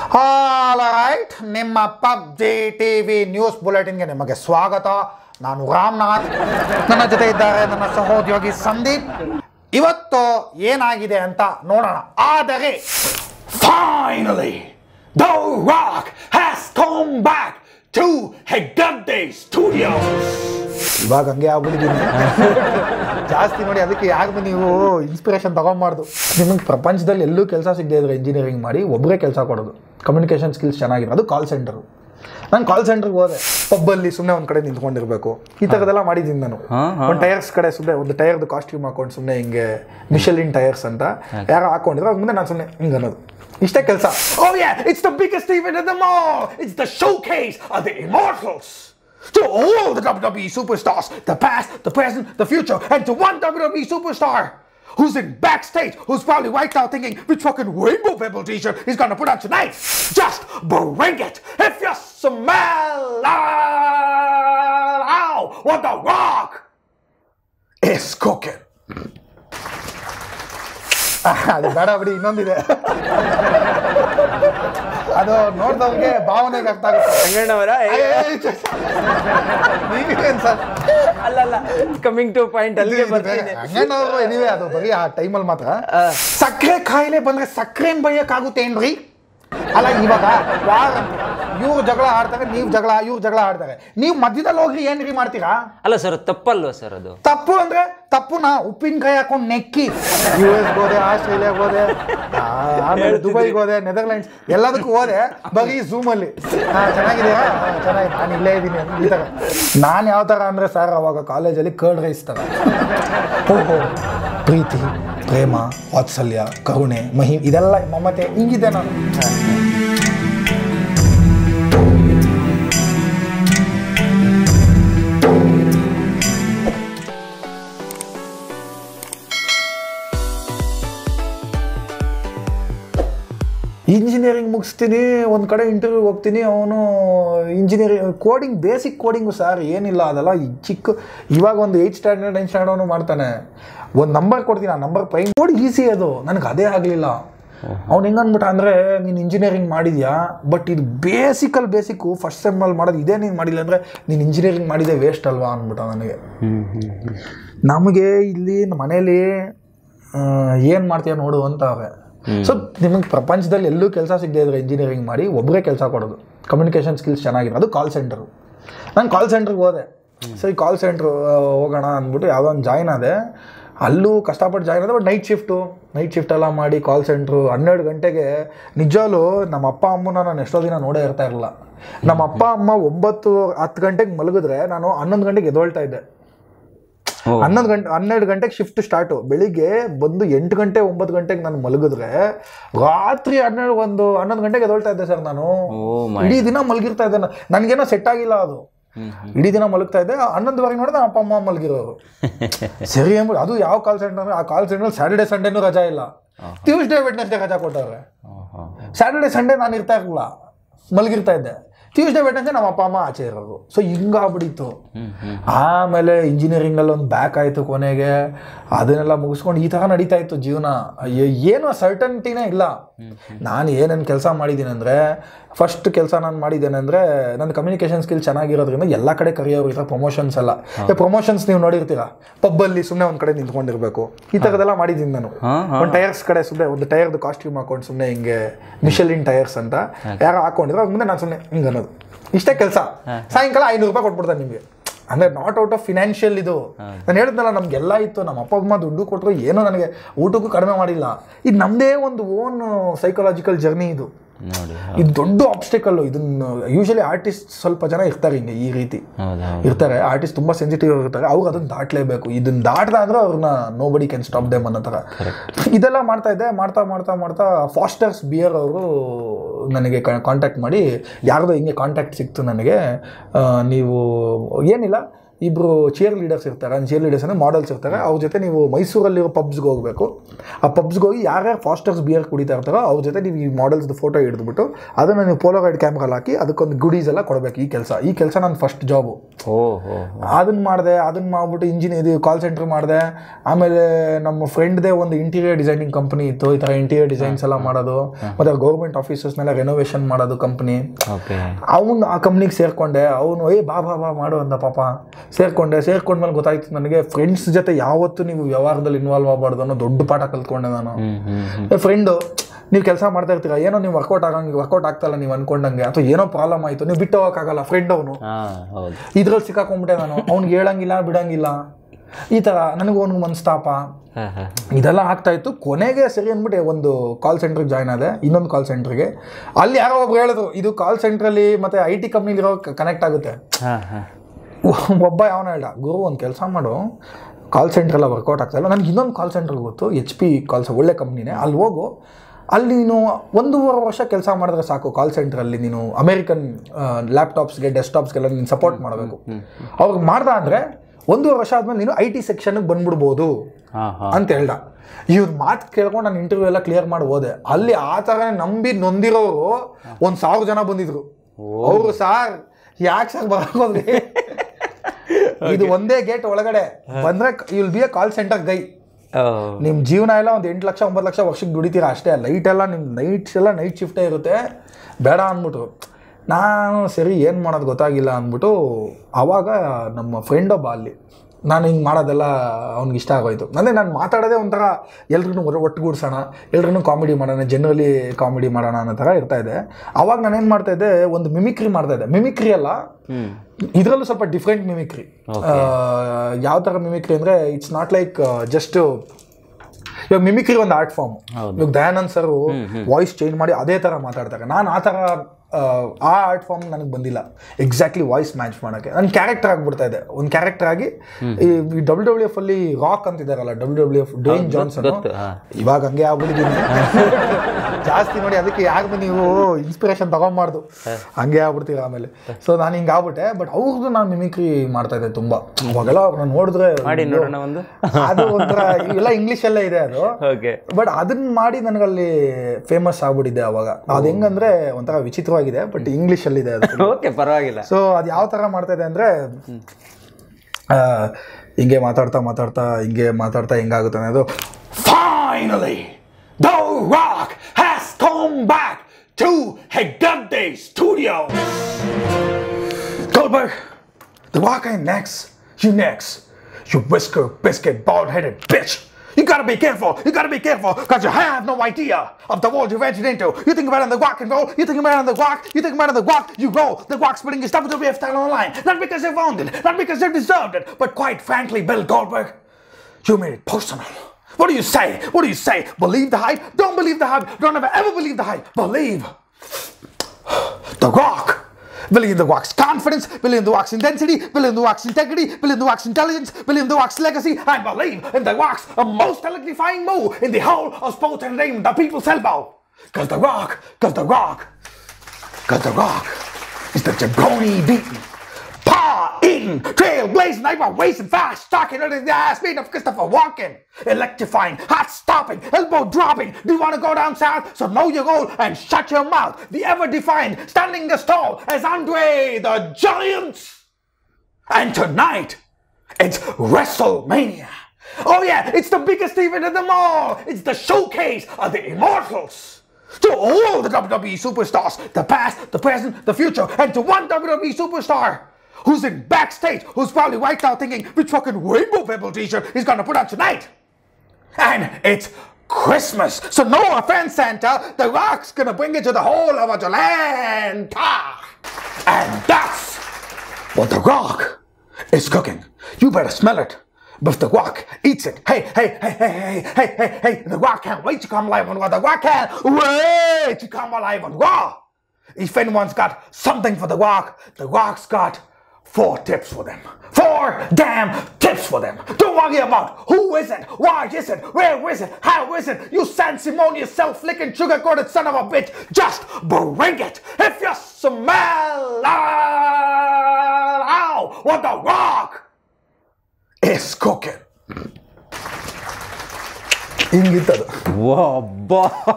All right ನಿಮ್ಮ PUBG T V news ಬುಲೆಟಿನ್ಗೆ ನಿಮಗೆ ಸ್ವಾಗತ ನಾನು ರಾಮನಾಥ್ ನನ್ನ ಜೊತೆ ಇದ್ದಾರೆ ನನ್ನ ಸಹೋದ್ಯೋಗಿ ಸಂದೀಪ್ ಇವತ್ತು ಏನಾಗಿದೆ ಅಂತ ನೋಡೋಣ ಆದರೆ finally the rock has come back to Heggadde studios ಇವಾಗ ಹಂಗೆ ಆಗ್ಬಿಟ್ಟಿದ್ದೀನಿ ಜಾಸ್ತಿ ನೋಡಿ ಅದಕ್ಕೆ ಯಾಕೆ ನೀವು ಇನ್ಸ್ಪಿರೇಷನ್ ತಗೊಂಬಾರ್ದು ನಿಮಗೆ ಪ್ರಪಂಚದಲ್ಲಿ ಎಲ್ಲೂ ಕೆಲಸ ಸಿಗದೆ ಇದ್ರೆ ಇಂಜಿನಿಯರಿಂಗ್ ಮಾಡಿ ಒಬ್ಬರೇ ಕೆಲಸ ಕೊಡೋದು ಕಮ್ಯುನಿಕೇಷನ್ ಸ್ಕಿಲ್ಸ್ ಚೆನ್ನಾಗಿದೆ ಅದು ಕಾಲ್ ಸೆಂಟರು ನಾನು ಕಾಲ್ ಸೆಂಟ್ರಿಗೆ ಹೋದೆ ಪಬ್ಬಲ್ಲಿ ಸುಮ್ಮನೆ ಒಂದು ಕಡೆ ನಿಂತ್ಕೊಂಡಿರ್ಬೇಕು ಈ ಥರದ್ದೆಲ್ಲ ಮಾಡಿದ್ದೀನಿ ನಾನು ಒಂದು ಟೈರ್ಸ್ ಕಡೆ ಸುಮ್ಮನೆ ಒಂದು ಟೈರ್ದು ಕಾಸ್ಟ್ಯೂಮ್ ಹಾಕೊಂಡು ಸುಮ್ಮನೆ ಹಿಂಗೆ ಮಿಷಲಿನ್ ಟೈರ್ಸ್ ಅಂತ ಯಾರೋ ಹಾಕೊಂಡಿದ್ರು ಅದ್ರ ಮುಂದೆ ನಾನು ಸುಮ್ಮನೆ ಹಿಂಗೆ ಅನ್ನೋದು ಇಷ್ಟೇ ಕೆಲಸ oh yeah it's the biggest event in the mall it's the showcase of the immortals to all the WWE superstars, the past, the present, the future, and to one WWE superstar who's in backstage, who's probably right now thinking which fucking Rainbow Pebble t-shirt he's gonna put on tonight. Just bring it if you smell ow, what the rock is cooking. ಅದು ಬೇಡ ಬಿಡಿ ಇನ್ನೊಂದಿದೆ ಅದು ನೋಡ್ದವ್ರಿಗೆ ಭಾವನೆಗೆ ಅರ್ಥ ಆಗುತ್ತೆ ರಂಗಣ್ಣವರ ನೀವೇನ್ sir ಅಲ್ಲಲ್ಲ ಕಮಿಂಗ್ ಟು ಪಾಯಿಂಟ್ ಅಲ್ಲಿಗೆ ಬರ್ತೀನಿ ಹಂಗೇನವ್ರು ಎನಿವೆ ಅದು ಬರೀ ಆ ಟೈಮಲ್ಲಿ ಮಾತ್ರ ಸಕ್ಕರೆ ಕಾಯಿಲೆ ಬಂದ್ರೆ ಸಕ್ಕರೆನ್ ಬೈಯಕ್ಕಾಗುತ್ತೆ ಏನ್ರಿ ಅಲ್ಲ ಇವಾಗ ವಾರ ಇವ್ರು ಜಗಳ ಆಡ್ತಾರೆ ನೀವು ಜಗಳ ಇವ್ರು ಜಗಳ ಆಡ್ತಾರೆ ನೀವು ಮಧ್ಯದಲ್ಲಿ ಹೋಗಿ ಏನ್ರಿ ಮಾಡ್ತೀರಾ ಅಲ್ಲ ಸರ್ ತಪ್ಪಲ್ವಾ ಸರ್ ಅದು ತಪ್ಪು ಅಂದ್ರೆ ತಪ್ಪುನ ಉಪ್ಪಿನಕಾಯಿ ಹಾಕೊಂಡು ನೆಕ್ಕಿ ಯು ಎಸ್ ಹೋದೆ ಆಸ್ಟ್ರೇಲಿಯಾಗೆ ಹೋದೆ ಆ, ಆಮೇಲೆ ದುಬೈಗೆ ಹೋದೆ ನೆದರ್ಲ್ಯಾಂಡ್ಸ್ ಎಲ್ಲದಕ್ಕೂ ಹೋದೆ ಬರೀ ಝೂಮಲ್ಲಿ ಚೆನ್ನಾಗಿದೆಯಾ ಹಾ, ಚೆನ್ನಾಗಿದೆ ನಾನು ಇಲ್ಲೇ ಇದ್ದೀನಿ ಈ ಥರ ನಾನು ಯಾವ ಥರ ಅಂದರೆ ಸರ್ ಅವಾಗ ಕಾಲೇಜಲ್ಲಿ ಕರ್ಡ್ ರೈಸ್ ಥರ ಓಹೋ ಪ್ರೀತಿ ಪ್ರೇಮ ವಾತ್ಸಲ್ಯ ಕರುಣೆ ಮಹಿ ಇದೆಲ್ಲ ಮಮತೆ ಹಿಂಗಿದ್ದೆ ನಾನು ಇಂಜಿನಿಯರಿಂಗ್ ಮುಗಿಸ್ತೀನಿ ಒಂದು ಕಡೆ ಇಂಟರ್ವ್ಯೂಗೆ ಹೋಗ್ತೀನಿ ಅವನು engineering coding basic coding sir ಏನಿಲ್ಲ ಅದೆಲ್ಲ ಈ ಚಿಕ್ಕ ಇವಾಗ ಒಂದು ಏಯ್ಟ್ ಸ್ಟ್ಯಾಂಡರ್ಡ್ ನೈನ್ ಸ್ಟ್ಯಾಂಡರ್ಡ್ ಅವನು ಮಾಡ್ತಾನೆ ಒಂದು ನಂಬರ್ ಕೊಡ್ತೀನಿ ಆ ನಂಬರ್ ಪ್ರೈಮ್ ಕೋಡ್ ಈಸಿ ಅದು ನನಗೆ ಅದೇ ಆಗಲಿಲ್ಲ ಅವ್ನು ಹೆಂಗೆ ಅಂದ್ಬಿಟ್ಟ ಅಂದರೆ ನೀನು ಇಂಜಿನಿಯರಿಂಗ್ ಮಾಡಿದ್ಯಾ ಬಟ್ ಇದು ಬೇಸಿಕಲ್ ಬೇಸಿಕ್ಕು ಫಸ್ಟ್ ಸೆಮ್ಮಲ್ಲಿ ಮಾಡೋದು ಇದೇ ನೀನು ಮಾಡಿಲ್ಲ ಅಂದರೆ ನೀನು ಇಂಜಿನಿಯರಿಂಗ್ ಮಾಡಿದೆ ವೇಸ್ಟ್ ಅಲ್ವಾ ಅಂದ್ಬಿಟ್ಟ ನನಗೆ ನಮಗೆ ಇಲ್ಲಿ ನಮ್ಮ ಮನೇಲಿ ಏನು ಮಾಡ್ತೀಯ ನೋಡು ಅಂತ ಅವ್ರೆ ಸೊ ನಿಮಗೆ ಪ್ರಪಂಚದಲ್ಲಿ ಎಲ್ಲೂ ಕೆಲಸ ಸಿಗದೆ ಇದ್ರೆ ಇಂಜಿನಿಯರಿಂಗ್ ಮಾಡಿ ಒಬ್ಬರೇ ಕೆಲಸ ಕೊಡೋದು ಕಮ್ಯುನಿಕೇಷನ್ ಸ್ಕಿಲ್ಸ್ ಚೆನ್ನಾಗಿದೆ ಅದು ಕಾಲ್ ಸೆಂಟರು ನಾನು ಕಾಲ್ ಸೆಂಟ್ರಿಗೆ ಹೋದೆ ಸರಿ ಕಾಲ್ ಸೆಂಟ್ರು ಹೋಗೋಣ ಅಂದ್ಬಿಟ್ಟು ಯಾವುದೋ ಒಂದು ಜಾಯ್ನ್ ಆದೆ ಅಲ್ಲೂ ಕಷ್ಟಪಟ್ಟು ಜಾಯ್ನ್ ಆದೆ but night shift night shift ಎಲ್ಲ ಮಾಡಿ ಕಾಲ್ ಸೆಂಟ್ರು ಹನ್ನೆರಡು ಗಂಟೆಗೆ ನಿಜವಾಗ್ಲೂ ನಮ್ಮ ಅಪ್ಪ ಅಮ್ಮನ ನಾನು ಎಷ್ಟೋ ದಿನ ನೋಡೇ ಇರ್ತಾ ಇರಲಿಲ್ಲ ನಮ್ಮ ಅಪ್ಪ ಅಮ್ಮ ಒಂಬತ್ತು ಹತ್ತು ಗಂಟೆಗೆ ಮಲಗಿದ್ರೆ ನಾನು ಹನ್ನೊಂದು ಗಂಟೆಗೆ ಎದ್ದೊಳ್ತಾ ಇದ್ದೆ ಹನ್ನೊಂದು ಗಂಟೆ ಹನ್ನೆರಡು ಗಂಟೆಗೆ ಶಿಫ್ಟ್ ಸ್ಟಾರ್ಟು ಬೆಳಿಗ್ಗೆ ಬಂದು ಎಂಟು ಗಂಟೆ ಒಂಬತ್ತು ಗಂಟೆಗೆ ನಾನು ಮಲಗಿದ್ರೆ ರಾತ್ರಿ ಹನ್ನೆರಡು ಒಂದು ಹನ್ನೊಂದು ಗಂಟೆಗೆ ಎದೊಳ್ತಾ ಇದ್ದೆ ಸರ್ ನಾನು ಓ ಮೈ ಇಡೀ ದಿನ ಮಲಗಿರ್ತಾ ಇದ್ದೆ ನಾನು. ನನಗೇನೋ ಸೆಟ್ ಆಗಿಲ್ಲ ಅದು ಇಡೀ ದಿನ ಮಲಗ್ತಾ ಇದ್ದೆ ಹನ್ನೊಂದುವರೆಗೆ ನೋಡಿದ್ರೆ ನಮ್ಮ ಅಪ್ಪ ಅಮ್ಮ ಮಲಗಿರೋರು ಸರಿ ಅಂದ್ಬಿಟ್ಟು ಅದು ಯಾವ ಕಾಲ್ ಸೆಂಟರ್ ಅಂದ್ರೆ ಆ ಕಾಲ್ ಸೆಂಟರ್ ಸ್ಯಾಟರ್ಡೆ ಸಂಡೇನೂ ರಜಾ ಇಲ್ಲ ಟ್ಯೂಸ್ಡೇ ವೆಡ್ನೆಸ್ಡೇ ರಜಾ ಕೊಟ್ಟವ್ರೆ ಸ್ಯಾಟರ್ಡೆ ಸಂಡೇ ನಾನು ಇರ್ತಾ ಇರಲಿಲ್ಲ ಮಲಗಿರ್ತಾ ಇದ್ದೆ ಟ್ಯೂಸ್ಡೇ ವೆಡ್ನೆಸ್ಡೇ ನಮ್ಮ ಅಪ್ಪ ಅಮ್ಮ ಆಚೆ ಇರೋರು ಸೊ ಹಿಂಗಾಗ್ಬಿಟ್ಟಿತ್ತು ಆಮೇಲೆ ಇಂಜಿನಿಯರಿಂಗಲ್ಲಿ ಒಂದು ಬ್ಯಾಕ್ ಆಯಿತು ಕೊನೆಗೆ ಅದನ್ನೆಲ್ಲ ಮುಗಿಸ್ಕೊಂಡು ಈ ಥರ ನಡೀತಾ ಇತ್ತು ಜೀವನ ಅಯ್ಯೋ ಏನೋ ಸರ್ಟನ್ಟಿನೇ ಇಲ್ಲ ನಾನು ಏನೇನು ಕೆಲಸ ಮಾಡಿದ್ದೀನಿ ಅಂದರೆ ಫಸ್ಟ್ ಕೆಲಸ ನಾನು ಮಾಡಿದ್ದೇನೆ ಅಂದರೆ ನನ್ನ ಕಮ್ಯುನಿಕೇಷನ್ ಸ್ಕಿಲ್ ಚೆನ್ನಾಗಿರೋದ್ರಿಂದ ಎಲ್ಲ ಕಡೆ ಕರಿಯೋರು ಇರೋ ಪ್ರಮೋಷನ್ಸ್ ಎಲ್ಲ ಪ್ರಮೋಷನ್ಸ್ ನೀವು ನೋಡಿರ್ತೀರಾ ಪಬ್ಬಲ್ಲಿ ಸುಮ್ಮನೆ ಒಂದು ಕಡೆ ನಿಂತ್ಕೊಂಡಿರ್ಬೇಕು ಈ ಥರದ್ದೆಲ್ಲ ಮಾಡಿದ್ದೀನಿ ನಾನು ಒಂದು ಟೈರ್ಸ್ ಕಡೆ ಸುಮ್ಮನೆ ಒಂದು ಟೈರ್ದು ಕಾಸ್ಟ್ಯೂಮ್ ಹಾಕೊಂಡು ಸುಮ್ಮನೆ ಹಿಂಗೆ ಮಿಷಲಿನ್ ಟೈರ್ಸ್ ಅಂತ ಯಾರೋ ಹಾಕೊಂಡಿದ್ರು ಅದ್ರ ಮುಂದೆ ನಾನು ಸುಮ್ಮನೆ ಹಿಂಗೆ ಅನ್ನೋದು ಇಷ್ಟೇ ಕೆಲಸ ಸಾಯಂಕಾಲ ಐನೂರು ರೂಪಾಯಿ ಕೊಟ್ಬಿಡ್ತಾರೆ ನಿಮಗೆ ಅಂದರೆ ನಾಟ್ ಔಟ್ ಆಫ್ ಫಿನಾನ್ಷಿಯಲ್ ಇದು ನಾನು ಹೇಳಿದ್ನಲ್ಲ ನಮಗೆಲ್ಲ ಇತ್ತು ನಮ್ಮ ಅಪ್ಪ ಅಮ್ಮ ದುಡ್ಡು ಕೊಟ್ಟರು ಏನೋ ನನಗೆ ಊಟಕ್ಕೂ ಕಡಿಮೆ ಮಾಡಿಲ್ಲ ಇದು ನಮ್ಮದೇ ಒಂದು ಓನ್ ಸೈಕಲಾಜಿಕಲ್ ಜರ್ನಿ ಇದು ನೋಡಿ ಇದು ದೊಡ್ಡ ಆಬ್ಸ್ಟಿಕಲ್ಲು ಇದನ್ನು ಯೂಶಲಿ ಆರ್ಟಿಸ್ಟ್ ಸ್ವಲ್ಪ ಜನ ಇರ್ತಾರೆ ಹಿಂಗೆ ಈ ರೀತಿ ಹೌದಾ ಇರ್ತಾರೆ ಆರ್ಟಿಸ್ಟ್ ತುಂಬ ಸೆನ್ಸಿಟಿವ್ ಇರ್ತಾರೆ ಅವ್ರು ಅದನ್ನ ದಾಟಲೇಬೇಕು ಇದನ್ನ ದಾಟ್ದ ಅಂದ್ರೆ ಅವ್ರನ್ನ ನೋ ಬಡಿ ಕ್ಯಾನ್ ಸ್ಟಾಪ್ ದೇಮ್ ಅನ್ನೋ ಥರ ಇದೆಲ್ಲ ಮಾಡ್ತಾ ಇದ್ದೆ ಮಾಡ್ತಾ ಮಾಡ್ತಾ ಮಾಡ್ತಾ ಫಾಸ್ಟರ್ಸ್ ಬಿಯರ್ ಅವರು ನನಗೆ ಕಾಂಟ್ಯಾಕ್ಟ್ ಮಾಡಿ ಯಾರ್ದೋ ಹಿಂಗೆ ಕಾಂಟ್ಯಾಕ್ಟ್ ಸಿಕ್ತು ನನಗೆ ಆ, ನೀವು ಏನಿಲ್ಲ ಇಬ್ಬರು ಚೇರ್ ಲೀಡರ್ಸ್ ಇರ್ತಾರೆ ಚೇರ್ ಲೀಡರ್ಸ್ ಅಂದರೆ ಮಾಡೆಲ್ಸ್ ಇರ್ತಾರೆ ಅವ್ರ ಜೊತೆ ನೀವು ಮೈಸೂರಲ್ಲಿರೋ ಪಬ್ಸ್ಗೆ ಹೋಗಬೇಕು ಆ ಪಬ್ಸ್ಗೆ ಹೋಗಿ ಯಾರ್ಯಾರು ಫಾಸ್ಟರ್ಸ್ ಬಿಯರ್ ಕುಡಿತಾ ಇರ್ತಾರೋ ಅವ್ರ ಜೊತೆ ನೀವು ಈ ಮಾಡೆಲ್ಸ್ದು ಫೋಟೋ ಹಿಡಿದ್ಬಿಟ್ಟು ಅದನ್ನು ನೀವು ಪೋಲೋರೈಡ್ ಕ್ಯಾಮ್ರಲ್ಲಿ ಹಾಕಿ ಅದಕ್ಕೊಂದು ಗುಡೀಸ್ ಎಲ್ಲ ಕೊಡಬೇಕು ಈ ಕೆಲಸ ಈ ಕೆಲಸ ನನ್ನ ಫಸ್ಟ್ ಜಾಬು ಓ ಹೋ ಅದನ್ನ ಮಾಡಿದೆ ಅದನ್ನ ಮಾಡ್ಬಿಟ್ಟು ಇಂಜಿನ್ ಇದು ಕಾಲ್ ಸೆಂಟರ್ ಮಾಡಿದೆ ಆಮೇಲೆ ನಮ್ಮ ಫ್ರೆಂಡ್ದೇ ಒಂದು ಇಂಟೀರಿಯರ್ ಡಿಸೈನಿಂಗ್ ಕಂಪನಿ ಇತ್ತು ಈ ಥರ ಇಂಟೀರಿಯರ್ ಡಿಸೈನ್ಸ್ ಎಲ್ಲ ಮಾಡೋದು ಮತ್ತು ಗೌರ್ಮೆಂಟ್ ಆಫೀಸಸ್ನೆಲ್ಲ ರೆನೋವೇಷನ್ ಮಾಡೋದು ಕಂಪ್ನಿ ಓಕೆ ಅವನು ಆ ಕಂಪ್ನಿಗೆ ಸೇರ್ಕೊಂಡೆ ಅವನು ಏ ಬಾ ಬಾ ಬಾ ಮಾಡು ಅಂದ ಪಾಪ ಸೇರ್ಕೊಂಡೆ ಸೇರ್ಕೊಂಡ್ಮೇಲೆ ಗೊತ್ತಾಯ್ತು ನನಗೆ ಫ್ರೆಂಡ್ಸ್ ಜೊತೆ ಯಾವತ್ತೂ ನೀವು ವ್ಯವಹಾರದಲ್ಲಿ ಇನ್ವಾಲ್ವ್ ಆಗಬಾರ್ದು ಅನ್ನೋ ದೊಡ್ಡ ಪಾಠ ಕಲ್ತ್ಕೊಂಡೆ ನಾನು ಹ್ಮ್ ಹ್ಮ್ ಹ್ಮ್ ಫ್ರೆಂಡು ನೀವು ಕೆಲಸ ಮಾಡ್ತಾ ಇರ್ತೀರ ಏನೋ ನೀವು ವರ್ಕೌಟ್ ಆಗಂಗೆ ವರ್ಕೌಟ್ ಆಗ್ತಲ್ಲ ನೀವು ಅನ್ಕೊಂಡಂಗೆ ಅಥವಾ ಏನೋ ಪ್ರಾಬ್ಲಮ್ ಆಯಿತು ನೀವು ಬಿಟ್ಟು ಹೋಗೋಕ್ಕಾಗಲ್ಲ ಫ್ರೆಂಡ್ ಅವನು ಹಾ ಹೌದು ಇದ್ರಲ್ಲಿ ಸಿಕ್ಕಾಕೊಂಡ್ಬಿಟ್ಟೆ ನಾನು ಅವ್ನಿಗೆ ಹೇಳಂಗಿಲ್ಲ ಬಿಡಂಗಿಲ್ಲ ಈ ಥರ ನನಗೂ ಅವ್ನಿಗೆ ಮನಸ್ತಾಪ ಹಾ ಹಾ ಇದೆಲ್ಲ ಆಗ್ತಾ ಇತ್ತು ಕೊನೆಗೆ ಸರಿ ಅಂದ್ಬಿಟ್ಟು ಒಂದು ಕಾಲ್ ಸೆಂಟ್ರಿಗೆ ಜಾಯ್ನ್ ಆದೆ ಇನ್ನೊಂದು ಕಾಲ್ ಸೆಂಟ್ರಿಗೆ ಅಲ್ಲಿ ಯಾರೋ ಒಬ್ರು ಹೇಳಿದ್ರು ಇದು ಕಾಲ್ ಸೆಂಟ್ರಲ್ಲಿ ಮತ್ತೆ ಐ ಟಿ ಕಂಪ್ನಿಲಿರೋ ಕನೆಕ್ಟ್ ಆಗುತ್ತೆ ಹಾ ಹಾ ಒಬ್ಬ ಯಾವನ ಹೇಳ್ದ ಗುರು ಒಂದು ಕೆಲಸ ಮಾಡು ಕಾಲ್ ಸೆಂಟ್ರ್ ಎಲ್ಲ ವರ್ಕೌಟ್ ಆಗ್ತಾ ಇಲ್ಲ ನನಗೆ ಇನ್ನೊಂದು ಕಾಲ್ ಸೆಂಟ್ರ್ ಗೊತ್ತು ಎಚ್ ಪಿ ಕಾಲ್ಸ್ ಒಳ್ಳೆ ಕಂಪ್ನಿನೇ ಅಲ್ಲಿ ಹೋಗು ಅಲ್ಲಿ ನೀನು ಒಂದೂವರೆ ವರ್ಷ ಕೆಲಸ ಮಾಡಿದ್ರೆ ಸಾಕು ಕಾಲ್ ಸೆಂಟ್ರಲ್ಲಿ ನೀನು ಅಮೇರಿಕನ್ ಲ್ಯಾಪ್ಟಾಪ್ಸ್ಗೆ ಡೆಸ್ಕ್ಟಾಪ್ಸ್ಗೆಲ್ಲ ನೀನು ಸಪೋರ್ಟ್ ಮಾಡಬೇಕು ಅವ್ರಿಗೆ ಮಾಡ್ದ ಅಂದರೆ ಒಂದೂವರೆ ವರ್ಷ ಆದಮೇಲೆ ನೀನು ಐ ಟಿ ಸೆಕ್ಷನ್ಗೆ ಬಂದ್ಬಿಡ್ಬೋದು ಹಾ ಹಾ ಅಂತ ಹೇಳ್ದ ಇವ್ರ ಮಾತು ಕೇಳ್ಕೊಂಡು ನಾನು ಇಂಟರ್ವ್ಯೂ ಎಲ್ಲ ಕ್ಲಿಯರ್ ಮಾಡಿ ಹೋದೆ ಅಲ್ಲಿ ಆ ಥರ ನಂಬಿ ನೊಂದಿರೋರು ಒಂದು ಸಾವಿರ ಜನ ಬಂದಿದ್ರು ಅವರು ಸಾರ್ ಯಾಕೆ ಸರ್ ಬರಕ್ ಹೋದ್ರಿ ಇದು ಒಂದೇ ಗೇಟ್ ಒಳಗಡೆ ಬಂದ್ರೆ will be a call centre guy oh ನಿಮ್ಮ ಜೀವನ ಎಲ್ಲ ಒಂದು ಎಂಟು ಲಕ್ಷ ಒಂಬತ್ತು ಲಕ್ಷ ವರ್ಷಕ್ಕೆ ದುಡಿತೀರಾ ಅಷ್ಟೇ ಲೈಟ್ ಎಲ್ಲ ನಿಮ್ಮ ನೈಟ್ಸ್ ಎಲ್ಲ ನೈಟ್ ಶಿಫ್ಟೇ ಇರುತ್ತೆ ಬೇಡ ಅಂದ್ಬಿಟ್ಟು ನಾನು ಸರಿ ಏನು ಮಾಡೋದು ಗೊತ್ತಾಗಿಲ್ಲ ಅಂದ್ಬಿಟ್ಟು ಆವಾಗ ನಮ್ಮ ಫ್ರೆಂಡ್ ಒಬ್ಬ ಅಲ್ಲಿ ನಾನು ಹಿಂಗೆ ಮಾಡೋದೆಲ್ಲ ಅವ್ನಿಗೆ ಇಷ್ಟ ಆಗೋಯ್ತು ಅಂದರೆ ನಾನು ಮಾತಾಡೋದೇ ಒಂಥರ ಎಲ್ರಿಗೂ ಒಟ್ಟುಗೂಡ್ಸೋಣ ಎಲ್ರಿಗೂ ಕಾಮಿಡಿ ಮಾಡೋಣ ಜನರಲಿ ಕಾಮಿಡಿ ಮಾಡೋಣ ಅನ್ನೋ ಥರ ಇರ್ತಾ ಇದೆ ಆವಾಗ ನಾನೇನು ಮಾಡ್ತಾ ಇದ್ದೆ ಒಂದು ಮಿಮಿಕ್ರಿ ಮಾಡ್ತಾ ಇದ್ದೆ ಮಿಮಿಕ್ರಿ ಅಲ್ಲ ಹ್ಮ್ ಇದರಲ್ಲೂ ಸ್ವಲ್ಪ ಡಿಫ್ರೆಂಟ್ ಮಿಮಿಕ್ರಿ ಯಾವ ಥರ ಮಿಮಿಕ್ರಿ ಅಂದರೆ ಇಟ್ಸ್ ನಾಟ್ ಲೈಕ್ ಜಸ್ಟ್ ಇವಾಗ ಮಿಮಿಕ್ರಿ ಒಂದು ಆರ್ಟ್ ಫಾರ್ಮ್ ಇವಾಗ ದಯಾನಂದ್ ಸರ್ ವಾಯ್ಸ್ ಚೇಂಜ್ ಮಾಡಿ ಅದೇ ಥರ ಮಾತಾಡ್ತಾರೆ ನಾನು ಆ ಥರ ಆ, ಆ ಆರ್ಟ್ ಫಾರ್ಮ್ ನನಗೆ ಬಂದಿಲ್ಲ ಎಕ್ಸಾಕ್ಟ್ಲಿ ವಾಯ್ಸ್ ಮ್ಯಾಚ್ ಮಾಡೋಕ್ಕೆ ನನ್ನ ಕ್ಯಾರೆಕ್ಟರ್ ಆಗ್ಬಿಡ್ತಾ ಇದೆ ಒಂದು ಕ್ಯಾರೆಕ್ಟರ್ ಆಗಿ ಈ ಡಬ್ಲ್ಯೂ ಡಬ್ಲ್ಯೂ ಎಫ್ ಅಲ್ಲಿ ರಾಕ್ ಅಂತಿದ್ದಾರಲ್ಲ W W F Dwayne Johnson ಗೊತ್ತು ಹಾ ಇವಾಗ ಹಂಗೆ ಆಗ್ಬಿಟ್ಟಿದ್ದೀನಿ ಜಾಸ್ತಿ ನೋಡಿ ಅದಕ್ಕೆ ಯಾರ್ದು ನೀವು ಇನ್ಸ್ಪಿರೇಷನ್ ತಗೊಂಬಾರ್ದು ಹಂಗೆ ಆಗ್ಬಿಡ್ತೀವಿ ಆಮೇಲೆ ಸೊ ನಾನು ಹಿಂಗೆ ಆಗ್ಬಿಟ್ಟೆ ಬಟ್ ಅವ್ರದ್ದು ನಾನು ಮಿಮಿಕ್ರಿ ಮಾಡ್ತಾ ಇದ್ದೆ ತುಂಬ ಅವಾಗೆಲ್ಲ ಅವ್ರನ್ನ ನೋಡಿದ್ರೆ ಮಾಡಿ ನೋಡೋಣ ಒಂದು ಅದು ಒಂಥರ ಎಲ್ಲ ಇಂಗ್ಲೀಷಲ್ಲೇ ಇದೆ ಅದು ಓಕೆ ಬಟ್ ಅದನ್ನ ಮಾಡಿ ನನಗಲ್ಲಿ ಫೇಮಸ್ ಆಗ್ಬಿಟ್ಟಿದೆ ಅವಾಗ ಅದು ಹೆಂಗಂದ್ರೆ ಒಂಥರ ವಿಚಿತ್ರವಾಗಿದೆ ಬಟ್ ಇಂಗ್ಲೀಷಲ್ಲಿದೆ ಅದು ಓಕೆ ಪರವಾಗಿಲ್ಲ ಸೊ ಅದು ಯಾವ ಥರ ಮಾಡ್ತಾ ಇದೆ ಅಂದರೆ ಹಿಂಗೆ ಮಾತಾಡ್ತಾ ಮಾತಾಡ್ತಾ ಹಿಂಗೆ ಮಾತಾಡ್ತಾ ಹಿಂಗಾಗುತ್ತೆ ಅನ್ನೋದು finally the rock has come back to Heggadde studio Goldberg, the rock ain't next. You next. You whisker biscuit bald headed bitch. You gotta be careful. You gotta be careful because you have no idea of the world you've entered into. You think about it on the rock and roll. You think about it on the rock. You think about it on the rock. You roll. The rock splitting is WWF title online. Not because they've owned it. Not because they've deserved it. But quite frankly, Bill Goldberg, you made it personal. What do you say? What do you say? Believe the hype? Don't believe the hype. Don't ever ever believe the hype. Believe the rock. Believe in the Rock's confidence, believe in the Rock's intensity, believe in the Rock's integrity, believe in the Rock's intelligence, believe in the Rock's legacy, and believe in the Rock's most electrifying move in the whole of sports entertainment, the people's elbow. Cause the Rock, cause the Rock, cause the Rock is the jabroni beating, paw eating, trailblazing, hyper racing, fast, stalking under the ass speed of Christopher Walken. Electrifying, heart stopping, elbow dropping. Do you want to go down south? So know your goal and shut your mouth. The ever defined, standing as tall as Andre the Giant. And tonight, it's WrestleMania. Oh yeah, it's the biggest event of them all. It's the showcase of the Immortals. To all the WWE superstars, the past, the present, the future, and to one WWE superstar who's in backstage, who's probably right now thinking which fucking Rainbow Pebble t-shirt he's gonna put on tonight. And it's Christmas. So no offense, Santa. The Rock's gonna bring it to the whole of Atlanta. And that's what the Rock is cooking. You better smell it. But if the Rock eats it, hey, hey, hey, hey, hey, hey, hey, hey, the Rock can't wait to come alive on Raw. The Rock can't wait to come alive on Raw. If anyone's got something for the Rock, the Rock's got four tips for them. Four damn tips for them. Don't worry about who is it, why is it, where is it, how is it. You San Simonious self-flicking sugar-coated son of a bitch. Just bring it. If you smell ow, what the Rock ಎಸ್ ಕೋಕೆ ಹಿಂಗಿತ್ತದು ಒಬ್ಬ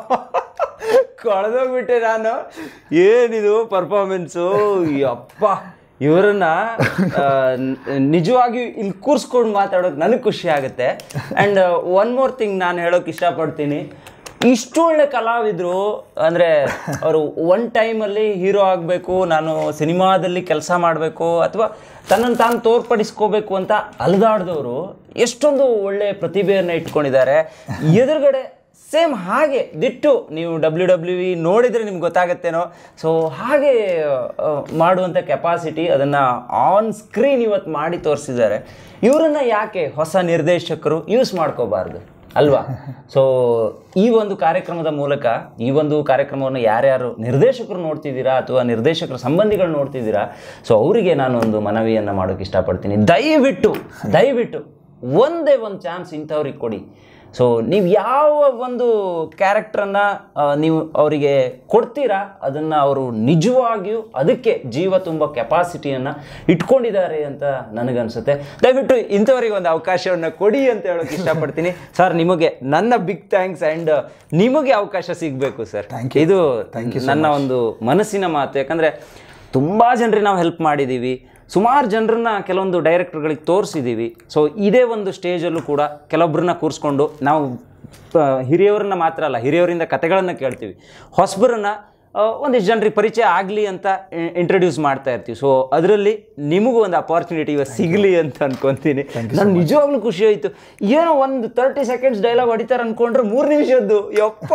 ಕಳೆದೋಗ್ಬಿಟ್ಟೆ ನಾನು ಏನಿದು performance ಯಪ್ಪ ಇವರನ್ನ ಆ, ನ- ನಿಜವಾಗಿ ಇಲ್ಲಿ ಕೂರ್ಸ್ಕೊಂಡು ಮಾತಾಡೋಕೆ ನನಗೆ ಖುಷಿ ಆಗುತ್ತೆ ಆ್ಯಂಡ್ ಒನ್ ಮೋರ್ ಥಿಂಗ್ ನಾನು ಹೇಳೋಕೆ ಇಷ್ಟಪಡ್ತೀನಿ ಇಷ್ಟು ಒಳ್ಳೆ ಕಲಾವಿದರು ಅಂದರೆ ಅವರು ಒನ್ ಟೈಮಲ್ಲಿ ಹೀರೋ ಆಗಬೇಕು ನಾನು ಸಿನಿಮಾದಲ್ಲಿ ಕೆಲಸ ಮಾಡಬೇಕು ಅಥವಾ ತನ್ನನ್ನು ತಾನು ತೋರ್ಪಡಿಸ್ಕೋಬೇಕು ಅಂತ ಅಲೆದಾಡ್ದವರು ಎಷ್ಟೊಂದು ಒಳ್ಳೆ ಪ್ರತಿಭೆಯನ್ನು ಇಟ್ಕೊಂಡಿದ್ದಾರೆ ಎದುರುಗಡೆ ಸೇಮ್ ಹಾಗೆ ದಿಟ್ಟು ನೀವು ಡಬ್ಲ್ಯೂ ಡಬ್ಲ್ಯೂ ಇ ನೋಡಿದರೆ ನಿಮ್ಗೆ ಗೊತ್ತಾಗತ್ತೇನೋ ಸೊ ಹಾಗೆ ಆ, ಮಾಡುವಂಥ ಕೆಪಾಸಿಟಿ ಅದನ್ನು ಆನ್ ಸ್ಕ್ರೀನ್ ಇವತ್ತು ಮಾಡಿ ತೋರಿಸಿದ್ದಾರೆ ಇವರನ್ನು ಯಾಕೆ ಹೊಸ ನಿರ್ದೇಶಕರು ಯೂಸ್ ಮಾಡ್ಕೋಬಾರ್ದು ಅಲ್ವಾ ಸೊ ಈ ಒಂದು ಕಾರ್ಯಕ್ರಮದ ಮೂಲಕ ಈ ಒಂದು ಕಾರ್ಯಕ್ರಮವನ್ನು ಯಾರ್ಯಾರು ನಿರ್ದೇಶಕರು ನೋಡ್ತಿದ್ದೀರಾ ಅಥವಾ ನಿರ್ದೇಶಕರ ಸಂಬಂಧಿಗಳು ನೋಡ್ತಿದ್ದೀರಾ ಸೊ ಅವರಿಗೆ ನಾನು ಒಂದು ಮನವಿಯನ್ನು ಮಾಡೋಕ್ಕೆ ಇಷ್ಟಪಡ್ತೀನಿ ದಯವಿಟ್ಟು ದಯವಿಟ್ಟು ಒಂದೇ ಒಂದು ಚಾನ್ಸ್ ಇಂಥವ್ರಿಗೆ ಕೊಡಿ ಸೊ ನೀವು ಯಾವ ಒಂದು ಕ್ಯಾರೆಕ್ಟ್ರನ್ನು ನೀವು ಅವರಿಗೆ ಕೊಡ್ತೀರಾ ಅದನ್ನು ಅವರು ನಿಜವಾಗಿಯೂ ಅದಕ್ಕೆ ಜೀವ ತುಂಬ ಕೆಪಾಸಿಟಿಯನ್ನು ಇಟ್ಕೊಂಡಿದ್ದಾರೆ ಅಂತ ನನಗನ್ಸುತ್ತೆ ದಯವಿಟ್ಟು ಇಂಥವರಿಗೆ ಒಂದು ಅವಕಾಶವನ್ನು ಕೊಡಿ ಅಂತ ಹೇಳೋಕೆ ಇಷ್ಟಪಡ್ತೀನಿ ಸರ್ ನಿಮಗೆ ನನ್ನ ಬಿಗ್ ಥ್ಯಾಂಕ್ಸ್ ಆ್ಯಂಡ್ ನಿಮಗೆ ಅವಕಾಶ ಸಿಗಬೇಕು ಸರ್ Thank you. ಇದು Thank you so ನನ್ನ ಒಂದು ಮನಸ್ಸಿನ ಮಾತು ಯಾಕಂದರೆ ತುಂಬ ಜನರಿಗೆ ನಾವು ಹೆಲ್ಪ್ ಮಾಡಿದ್ದೀವಿ ಸುಮಾರು ಜನರನ್ನ ಕೆಲವೊಂದು ಡೈರೆಕ್ಟರ್ಗಳಿಗೆ ತೋರಿಸಿದ್ದೀವಿ ಸೊ ಇದೇ ಒಂದು ಸ್ಟೇಜಲ್ಲೂ ಕೂಡ ಕೆಲವೊಬ್ಬರನ್ನ ಕೂರಿಸ್ಕೊಂಡು ನಾವು ಆ, ಹಿರಿಯವರನ್ನ ಮಾತ್ರ ಅಲ್ಲ ಹಿರಿಯವರಿಂದ ಕತೆಗಳನ್ನು ಕೇಳ್ತೀವಿ ಹೊಸಬರನ್ನ ಆ, ಒಂದಿಷ್ಟು ಜನರಿಗೆ ಪರಿಚಯ ಆಗಲಿ ಅಂತ ಇಂಟ್ರಡ್ಯೂಸ್ ಮಾಡ್ತಾ ಇರ್ತೀವಿ ಸೊ ಅದರಲ್ಲಿ ನಿಮಗೂ ಒಂದು ಅಪಾರ್ಚುನಿಟಿ ಇವತ್ತು ಸಿಗಲಿ ಅಂತ ಅನ್ಕೊಂತೀನಿ ನಾನು ನಿಜವಾಗ್ಲೂ ಖುಷಿ ಆಯಿತು ಏನೋ ಒಂದು ತರ್ಟಿ ಸೆಕೆಂಡ್ಸ್ ಡೈಲಾಗ್ ಹೊಡಿತಾರೆ ಅನ್ಕೊಂಡ್ರೆ ಮೂರು ನಿಮಿಷದ್ದು ಯಪ್ಪ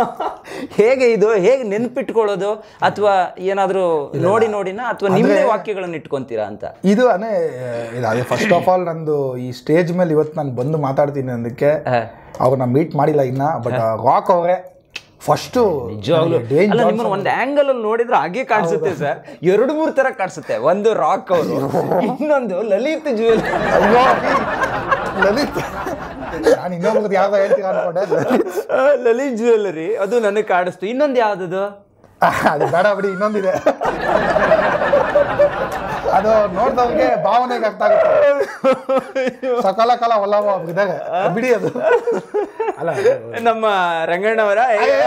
ಹೇಗೆ ಇದು ಹೇಗೆ ನೆನ್ಪಿಟ್ಕೊಳ್ಳೋದು ಅಥವಾ ಏನಾದರೂ ನೋಡಿ ನೋಡಿನ ಅಥವಾ ನಿಮ್ಮದೇ ವಾಕ್ಯಗಳನ್ನು ಇಟ್ಕೊಂತೀರಾ ಅಂತ ಇದು ಅನೇ ಇದು ಅದೇ ಫಸ್ಟ್ ಆಫ್ ಆಲ್ ನಂದು ಈ ಸ್ಟೇಜ್ ಮೇಲೆ ಇವತ್ತು ನಾನು ಬಂದು ಮಾತಾಡ್ತೀನಿ ಅನ್ನೋದಕ್ಕೆ ಅವ್ರನ್ನ ಮೀಟ್ ಮಾಡಿಲ್ಲ ಇನ್ನ ಬಟ್ ರಾಕ್ ಅವರೇ ಫಸ್ಟು ನಿಜವಾಗ್ಲೂ ಅಲ್ಲ ನಿಮ್ಮನ್ನ ಒಂದು ಆಂಗಲ್ ಅಲ್ಲಿ ನೋಡಿದ್ರೆ ಹಾಗೆ ಕಾಣಿಸುತ್ತೆ ಸರ್ ಎರಡು ಮೂರು ತರ ಕಾಣಿಸುತ್ತೆ ಒಂದು ರಾಕ್ ಅವರು ಇನ್ನೊಂದು ಲಲಿತ್ ಜುವೆಲ್ ಅಯ್ಯೋ ಲಲಿತ್ ನಾನು ಇನ್ನೊಬ್ರದ್ದು ಯಾವ್ದೋ ಹೇಳ್ತೀರಾ ಅನ್ಕೊಂಡೆ ಲಲಿತ್ ಲಲಿತ್ ಜ್ಯುವೆಲ್ಲರಿ ಅದು ನನಗೆ ಕಾಣಿಸ್ತು ಇನ್ನೊಂದು ಯಾವ್ದದು ಅದು ಬೇಡ ಬಿಡಿ ಇನ್ನೊಂದಿದೆ ಅದು ನೋಡ್ದವ್ರಿಗೆ ಭಾವನೆಗೆ ಅರ್ಥ ಆಗುತ್ತೆ ಸಕಾಲ ಕಾಲ ಒಲ್ಲವ ಇದ್ದಾರೆ ಬಿಡಿ ಅದು ಅಲ್ಲ ನಮ್ಮ ರಂಗಣ್ಣವರ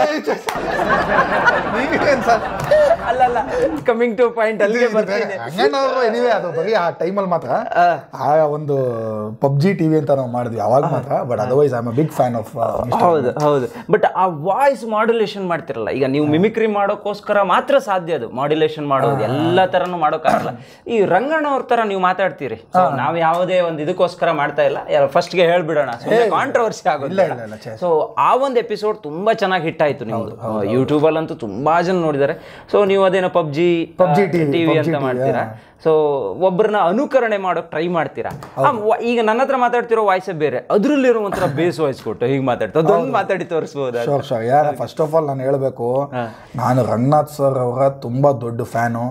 ನೀವೇನ್ ಸರ್ ಅಲ್ಲ ಅಲ್ಲ ಕಮಿಂಗ್ ಟು ಪಾಯಿಂಟ್ ಅಲ್ಲಿಗೆ ಬರ್ತೀನಿ ಹಂಗಣ್ಣವರು ಎನಿವೆ ಅದು ಬರೀ ಆ ಟೈಮಲ್ಲಿ ಮಾತ್ರ ಆ ಒಂದು ಪಬ್ಜಿ ಟಿವಿ ಅಂತ ನಾವು ಮಾಡಿದ್ವಿ ಅವಾಗ ಮಾತ್ರ but otherwise I am big fan of ಹೌದು ಹೌದು ಬಟ್ ಆ ವಾಯ್ಸ್ ಮಾಡ್ಯುಲೇಷನ್ ಮಾಡ್ತಿರಲ್ಲ ಈಗ ನೀವು ಮಿಮಿಕ್ರಿ ಮಾಡೋಕ್ಕೋಸ್ಕರ ಮಾತ್ರ ಸಾಧ್ಯ ಅದು ಮಾಡ್ಯುಲೇಷನ್ ಮಾಡೋದು ಎಲ್ಲ ತರನು ಮಾಡೋಕ್ಕಾಗಲ್ಲ ಈ ರಂಗಣ್ಣ ಅವ್ರ ತರ ನೀವು ಮಾತಾಡ್ತೀರಿ So, ನಾವು ಯಾವುದೇ ಒಂದು ಇದಕ್ಕೋಸ್ಕರ ಮಾಡ್ತಾ ಇಲ್ಲ ಫಸ್ಟ್ಗೆ ಹೇಳ್ಬಿಡೋಣ ಕಾಂಟ್ರವರ್ಸಿ ಆಗೋದು ಇಲ್ಲ, ಇಲ್ಲ, ಛೆ. ಸೊ ಆ ಒಂದು ಎಪಿಸೋಡ್ ತುಂಬಾ ಚೆನ್ನಾಗಿ ಹಿಟ್ ಆಯ್ತು ನಿಮ್ದು ಯೂಟ್ಯೂಬ್ ಅಲ್ಲಂತೂ ತುಂಬಾ ಜನ ನೋಡಿದ್ದಾರೆ ಸೊ ನೀವು ಅದೇನೋ PUBG PUBG TV, TV PUBG ಅಂತ TV, ಮಾಡ್ತೀರಾ ಸೊ ಒಬ್ಬರನ್ನ ಅನುಕರಣೆ ಮಾಡೋಕ್ ಟ್ರೈ ಮಾಡ್ತೀರಾ ಆ, ವ- ಈಗ ನನ್ನ ಹತ್ರ ಮಾತಾಡ್ತಿರೋ ವಾಯ್ಸೇ ಬೇರೆ ಅದ್ರಲ್ಲಿರೋ ಒಂಥರ ಬೇಸ್ ವಾಯ್ಸ್ ಕೊಟ್ಟು ಹೀಗೆ ಮಾತಾಡ್ತಾ ಅದೊಂದು ಮಾತಾಡಿ ತೋರಿಸ್ಬೋದಾ ಶೋರ್ ಶೋರ್ ಯಾರ ಫಸ್ಟ್ ಆಫ್ ಆಲ್ ನಾನು ಹೇಳಬೇಕು ನಾನು ರಂಗನಾಥ್ ಸರ್ ಅವರ ತುಂಬ ದೊಡ್ಡ ಫ್ಯಾನು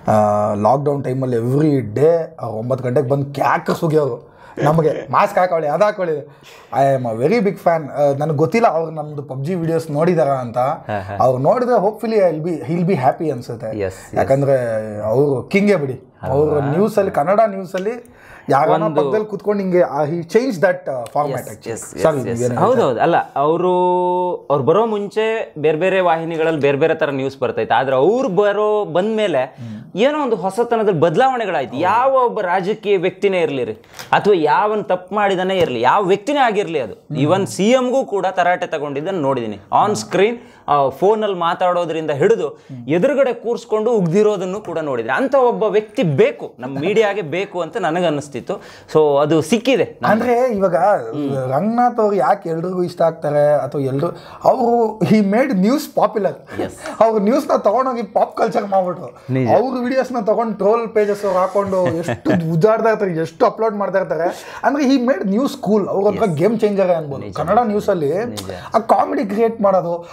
ಲಾಕ್ಡೌನ್ ಟೈಮಲ್ಲಿ ಎವ್ರಿ ಡೇ ಒಂಬತ್ತು ಗಂಟೆಗೆ ಬಂದು ಕ್ಯಾಕ್ ಸುಗಿಯೋರು ನಮಗೆ ಮಾಸ್ಕ್ ಹಾಕೊಳ್ಳಿ ಅದು ಹಾಕೊಳ್ಳಿ I am a very big fan ನನಗೆ ಗೊತ್ತಿಲ್ಲ ಅವ್ರು ನಮ್ದು ಪಬ್ಜಿ ವಿಡಿಯೋಸ್ ನೋಡಿದಾರ ಅಂತ ಅವ್ರು ನೋಡಿದ್ರೆ hopefully I'll be he'll be happy ಅನ್ಸುತ್ತೆ Yes, ಯಾಕಂದ್ರೆ ಅವರು ಕಿಂಗೇ ಬಿಡಿ ಅವರು ನ್ಯೂಸಲ್ಲಿ ಕನ್ನಡ ನ್ಯೂಸಲ್ಲಿ ಯಾರನ್ನ ಪಕ್ಕದಲ್ಲಿ ಕುತ್ಕೊಂಡು ಹಿಂಗೆ he change that format sorry ಹೌದೌದು ಅಲ್ಲ ಅವರು ಅವ್ರು ಬರೋ ಮುಂಚೆ ಬೇರೆ ಬೇರೆ ವಾಹಿನಿಗಳಲ್ಲಿ ಬೇರೆ ಬೇರೆ ತರ ನ್ಯೂಸ್ ಬರ್ತೈತೆ ಆದ್ರೆ ಅವ್ರು ಬರೋ ಬಂದ್ಮೇಲೆ ಏನೋ ಒಂದು ಹೊಸತನದಲ್ಲಿ ಬದಲಾವಣೆಗಳಾಯ್ತು ಯಾವ ಒಬ್ಬ ರಾಜಕೀಯ ವ್ಯಕ್ತಿನೇ ಇರಲಿ ಅಥವಾ ಯಾವನ್ ತಪ್ಪು ಮಾಡಿದಾನೆ ಇರಲಿ ಯಾವ ವ್ಯಕ್ತಿನೇ ಆಗಿರಲಿ ಅದು ಈವನ್ ಸಿ ಎಮ್ಗೂ ಕೂಡ ತರಾಟೆ ತಗೊಂಡಿದ್ದನ್ನು ನೋಡಿದ್ದೀನಿ ಆನ್ ಸ್ಕ್ರೀನ್ ಫೋನಲ್ಲಿ ಮಾತಾಡೋದ್ರಿಂದ ಹಿಡಿದು ಎದುರುಗಡೆ ಕೂರಿಸ್ಕೊಂಡು ಉಗ್ದಿರೋದನ್ನು ಕೂಡ ನೋಡಿದ್ದೀನಿ ಅಂತ ಒಬ್ಬ ವ್ಯಕ್ತಿ ಬೇಕು ನಮ್ಮ ಮೀಡಿಯಾಗೆ ಬೇಕು ಅಂತ ನನಗನ್ನಿಸ್ತಿತ್ತು ಸೊ ಅದು ಸಿಕ್ಕಿದೆ ಅಂದ್ರೆ ಇವಾಗ ರಂಗನಾಥ್ ಅವ್ರು ಯಾಕೆ ಎಲ್ರಿಗೂ ಇಷ್ಟ ಆಗ್ತಾರೆ ಅಥವಾ ಎಲ್ರು ಅವರು ಹಿ ಮೇಡ್ ನ್ಯೂಸ್ ಪಾಪ್ಯುಲರ್ ಅವ್ರು ನ್ಯೂಸ್ ನ ತಗೊಂಡೋಗಿ ಪಾಪ್ ಕಲ್ಚರ್ ಮಾಡ್ಬಿಟ್ರು ಅವ್ರ ವಿಡಿಯೋಸ್ ನ ತಗೊಂಡು ಟ್ರೋಲ್ ಪೇಜಸ್ ಅವ್ರು ಹಾಕೊಂಡು ಎಷ್ಟು ಉದ್ದಾಡ್ತಾ ಇರ್ತಾರೆ ಎಷ್ಟು ಅಪ್ಲೋಡ್ ಮಾಡ್ತಾ ಇರ್ತಾರೆ ಅಂದ್ರೆ ಹಿ ಮೇಡ್ ನ್ಯೂಸ್ ಕೂಲ್ ಅವ್ರ ಒಂಥರ ಗೇಮ್ ಚೇಂಜರ್ ಅನ್ಬೋದು ಕನ್ನಡ ನ್ಯೂಸ್ ಅಲ್ಲಿ ಆ ಕಾಮಿಡಿ ಕ್ರಿಯೇಟ್ ಮಾಡೋದು ಅವ್ರದ್ದು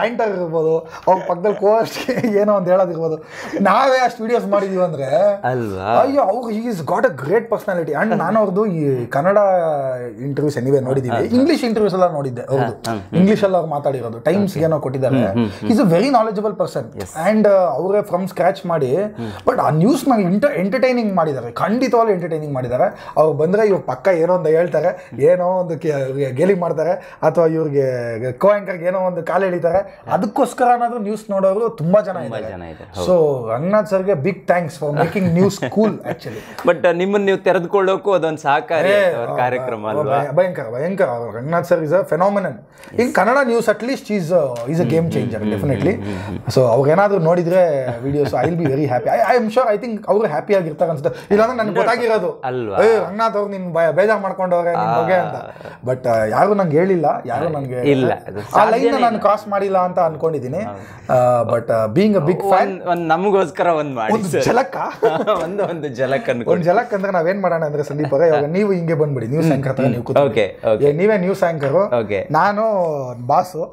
ರ್ಯಾಂಟರ್ ಇರ್ಬೋದು ಅವ್ರ ಪಕ್ಕದಲ್ಲಿ ಕೋಸ್ಟ್ ಏನೋ ಒಂದು ಹೇಳೋದಿರ್ಬೋದು ನಾವೇ ಅಷ್ಟು ವಿಡಿಯೋಸ್ ಮಾಡಿದೀವಿ ಅಂದ್ರೆ ಅಲ್ವಾ ಅಯ್ಯೋ ಅವ್ರು is got a great personality and ನಾನು ಅವ್ರದ್ದು ಈ ಕನ್ನಡ ಇಂಟರ್ವ್ಯೂಸ್ ಎನಿವೆ ನೋಡಿದ್ದೀವಿ ಇಂಗ್ಲಿಷ್ ಇಂಟರ್ವ್ಯೂಸ್ ಎಲ್ಲ ನೋಡಿದ್ದೆ ಅವ್ರದ್ದು ಇಂಗ್ಲಿಷ್ ಎಲ್ಲ ಅವ್ರು ಮಾತಾಡಿರೋದು ಟೈಮ್ಸ್ ಏನೋ ಕೊಟ್ಟಿದ್ದಾರೆ is a very knowledgeable person and ಅವರೇ ಫ್ರಮ್ ಸ್ಕ್ರಾಚ್ ಮಾಡಿ ಬಟ್ ಆ ನ್ಯೂಸ್ ನ ಇಂಟರ್ ಎಂಟರ್ಟೈನಿಂಗ್ ಮಾಡಿದ್ದಾರೆ ಖಂಡಿತವಾಗ್ಲೂ ಎಂಟರ್ಟೈನಿಂಗ್ ಮಾಡಿದ್ದಾರೆ ಅವ್ರು ಬಂದ್ರೆ ಇವ್ರು ಪಕ್ಕ ಏನೋ ಒಂದು ಹೇಳ್ತಾರೆ ಏನೋ ಒಂದು ಗೇಲಿ ಮಾಡ್ತಾರೆ ಅಥವಾ ಇವ್ರಿಗೆ ಕೋ ಆಂಕರ್ಗೆ ಏನೋ ಒಂದು ಕಾಲು ಎಳಿತಾರೆ ಅದಕ್ಕೋಸ್ಕರ ಅನ್ನೋದು ನ್ಯೂಸ್ ನೋಡೋರು ತುಂಬಾ ಜನ ಜನ ಇದ್ದಾರೆ ಇದ್ದಾರೆ, ಸೊ ರಂಗನಾಥ್ ಸರ್ಗೆ big thanks for making news cool actually but ನಿಮ್ಮನ್ನ ನೀವು ತೆರೆದುಕೊಳ್ಳೋಕು ಅದೊಂದು ಸಹಕಾರಿ ಆಯ್ತು ಅವ್ರ ಕಾರ್ಯಕ್ರಮ ಅಲ್ವಾ ಭಯಂಕರ ಭಯಂಕರ ಅವ್ರು Ranganath sir is a phenomenon in Kannada news at least is is a game changer definitely so ಅವ್ರೇನಾದ್ರೂ ನೋಡಿದ್ರೆ videos I will be very happy I I am sure I think ಅವ್ರು ಹ್ಯಾಪಿ ಆಗಿರ್ತಾರೆ ಅನ್ಸುತ್ತೆ ಇಲ್ಲಾಂದ್ರೆ ನನ್ಗೆ ಗೊತ್ತಾಗಿರೋದು ಅಲ್ವಾ? ಏ ರಂಗನಾಥ್ ಅವ್ರು ನಿನ್ ಭಯ ಬೇಜಾರ್ ಮಾಡ್ಕೊಂಡವ್ರೆ ನಿನ್ ಬಗ್ಗೆ ಅಂತ ಬಟ್ ಯಾರು ನಂಗೆ ಹೇಳಿಲ್ಲ ಯಾರು ನನಗೆ ಇಲ್ಲ, ಅದು ಆ ಲೈನ್ ನಾನು ಕ್ರಾಸ್ ಮಾಡಿಲ್ಲ ಅಂತ ಅನ್ಕೊಂಡಿದ್ದೀನಿ but being a big fan ಒಂದ್ ಒಂದ್ ನಮಗೋಸ್ಕರ ಒಂದ್ ಮಾಡಿ ಒಂದು sir. ಝಲಕ ಒಂದು ಒಂದು ಜಲಕ್ ಅನ್ಕೊಂಡು ಒಂದ್ ಜಲಕ್ ಅಂದ್ರೆ ನಾವೇನ್ ಮಾಡೋಣ ಅಂದ್ರೆ ಸಂದೀಪ್ ಅವರೇ ಇವಾಗ ನೀವು ಹಿಂಗೆ ಬಂದ್ಬಿಡಿ ನ್ಯೂಸ್ ಆಂಕರ್ ತರ ನೀವು ಕೂತ್ಕೊಳ್ಳಿ. Okay, okay. ಏ, ನೀವೇ ನ್ಯೂಸ್ ಆಂಕರು Okay. ನಾನು ಬಾಸು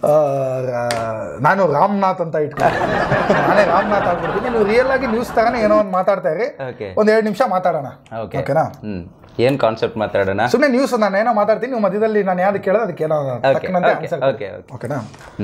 ನಾನು ರಾಮನಾಥ್ ಅಂತ ಇಟ್ಕೊಂಡು ನಾನೇ ರಾಮನಾಥ್ ಆಗ್ಬಿಡ್ತೀನಿ ನೀವು ರಿಯಲ್ ಆಗಿ ನ್ಯೂಸ್ ತರನೇ ಏನೋ ಒಂದು ಮಾತಾಡ್ತಾ ಇರಿ Okay. ಒಂದ್ ಎರಡು ನಿಮಿಷ ಮಾತಾಡೋಣ ಓಕೆ ಓಕೆನಾ ಹ್ಮ್ ಏನ್ ಕಾನ್ಸೆಪ್ಟ್ ಮಾತಾಡೋಣ ಸುಮ್ಮನೆ ನ್ಯೂಸ್ ನಾನು ಏನೋ ಮಾತಾಡ್ತೀನಿ ನೀವು ಮಧ್ಯದಲ್ಲಿ ನಾನು ಯಾವ್ದು ಕೇಳೋದು ಅದಕ್ಕೆ ಏನೋ Okay, ತಕ್ಕನಂತೆ okay, ಆನ್ಸರ್ okay, okay. ಓಕೆನಾ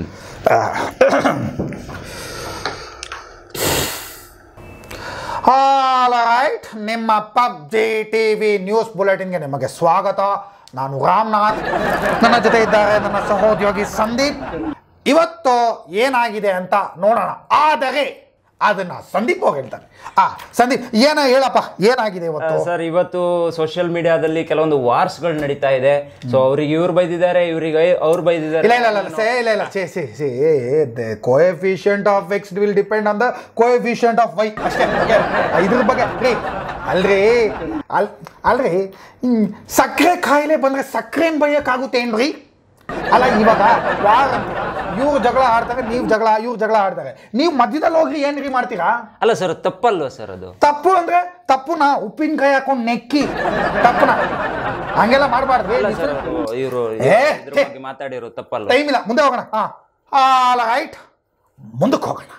ರೈಟ್ ನಿಮ್ಮ ಪಬ್ಜಿ ಟಿವಿ ನ್ಯೂಸ್ ಬುಲೆಟಿನ್ಗೆ ನಿಮಗೆ ಸ್ವಾಗತ ನಾನು ರಾಮನಾಥ್ ನನ್ನ ಜೊತೆ ಇದ್ದಾರೆ ನನ್ನ ಸಹೋದ್ಯೋಗಿ ಸಂದೀಪ್ ಇವತ್ತು ಏನಾಗಿದೆ ಅಂತ ನೋಡೋಣ ಆದರೆ ಅದನ್ನ ಸಂದೀಪ್ ಹೋಗಿ ಹೇಳ್ತಾರೆ ಆ ಸಂದೀಪ್ ಏನ ಹೇಳಪ್ಪ ಏನಾಗಿದೆ ಇವತ್ತು ಸರ್ ಇವತ್ತು ಸೋಷಿಯಲ್ ಮೀಡಿಯಾದಲ್ಲಿ ಕೆಲವೊಂದು ವಾರ್ಸ್ಗಳು ನಡೀತಾ ಇದೆ ಸೊ ಅವ್ರಿಗೆ ಇವ್ರು ಬೈದಿದ್ದಾರೆ ಇವ್ರಿಗೆ ಅವ್ರು ಬೈದಿದ್ದಾರೆ ಇಲ್ಲ ಇಲ್ಲ ಇಲ್ಲ ಸೇ ಇಲ್ಲ ಇಲ್ಲ say C C the coefficient of X will depend on the coefficient of Y ಅಷ್ಟೇ okay? ಇದ್ರ ಬಗ್ಗೆ ರೀ ಅಲ್ರಿ ಅಲ್ ಅಲ್ರಿ ಹ್ಮ್, ಸಕ್ಕರೆ ಕಾಯಿಲೆ ಬಂದ್ರೆ ಸಕ್ಕರೆನ್ ಬೈಯಕ್ಕಾಗುತ್ತೇನ್ರಿ ಅಲ್ಲ ಇವಾಗ ಯಾರು ಇವ್ರು ಜಗಳ ಆಡ್ತಾರೆ ನೀವು ಜಗಳ ಇವ್ರು ಜಗಳ ಆಡ್ತಾರೆ ನೀವು ಮಧ್ಯದಲ್ಲಿ ಹೋಗ್ರಿ ಏನ್ರಿ ಮಾಡ್ತೀರಾ ಅಲ್ಲ ಸರ್ ತಪ್ಪಲ್ವಾ ಸರ್ ಅದು ತಪ್ಪು ಅಂದ್ರೆ ತಪ್ಪುನ ಉಪ್ಪಿನಕಾಯಿ ಹಾಕೊಂಡು ನೆಕ್ಕಿ ತಪ್ಪುನ ಹಂಗೆಲ್ಲ ಮಾಡಬಾರ್ದು ಅಲ್ಲ ಸರ್ ಇವರು ಏ, ಇದ್ರ ಬಗ್ಗೆ ಮಾತಾಡಿರೋ ತಪ್ಪಲ್ವಾ ಟೈಮ್ ಇಲ್ಲ ಮುಂದೆ ಹೋಗೋಣ ಹಾ ಆಲ್ ರೈಟ್ ಮುಂದಕ್ಕೆ ಹೋಗೋಣ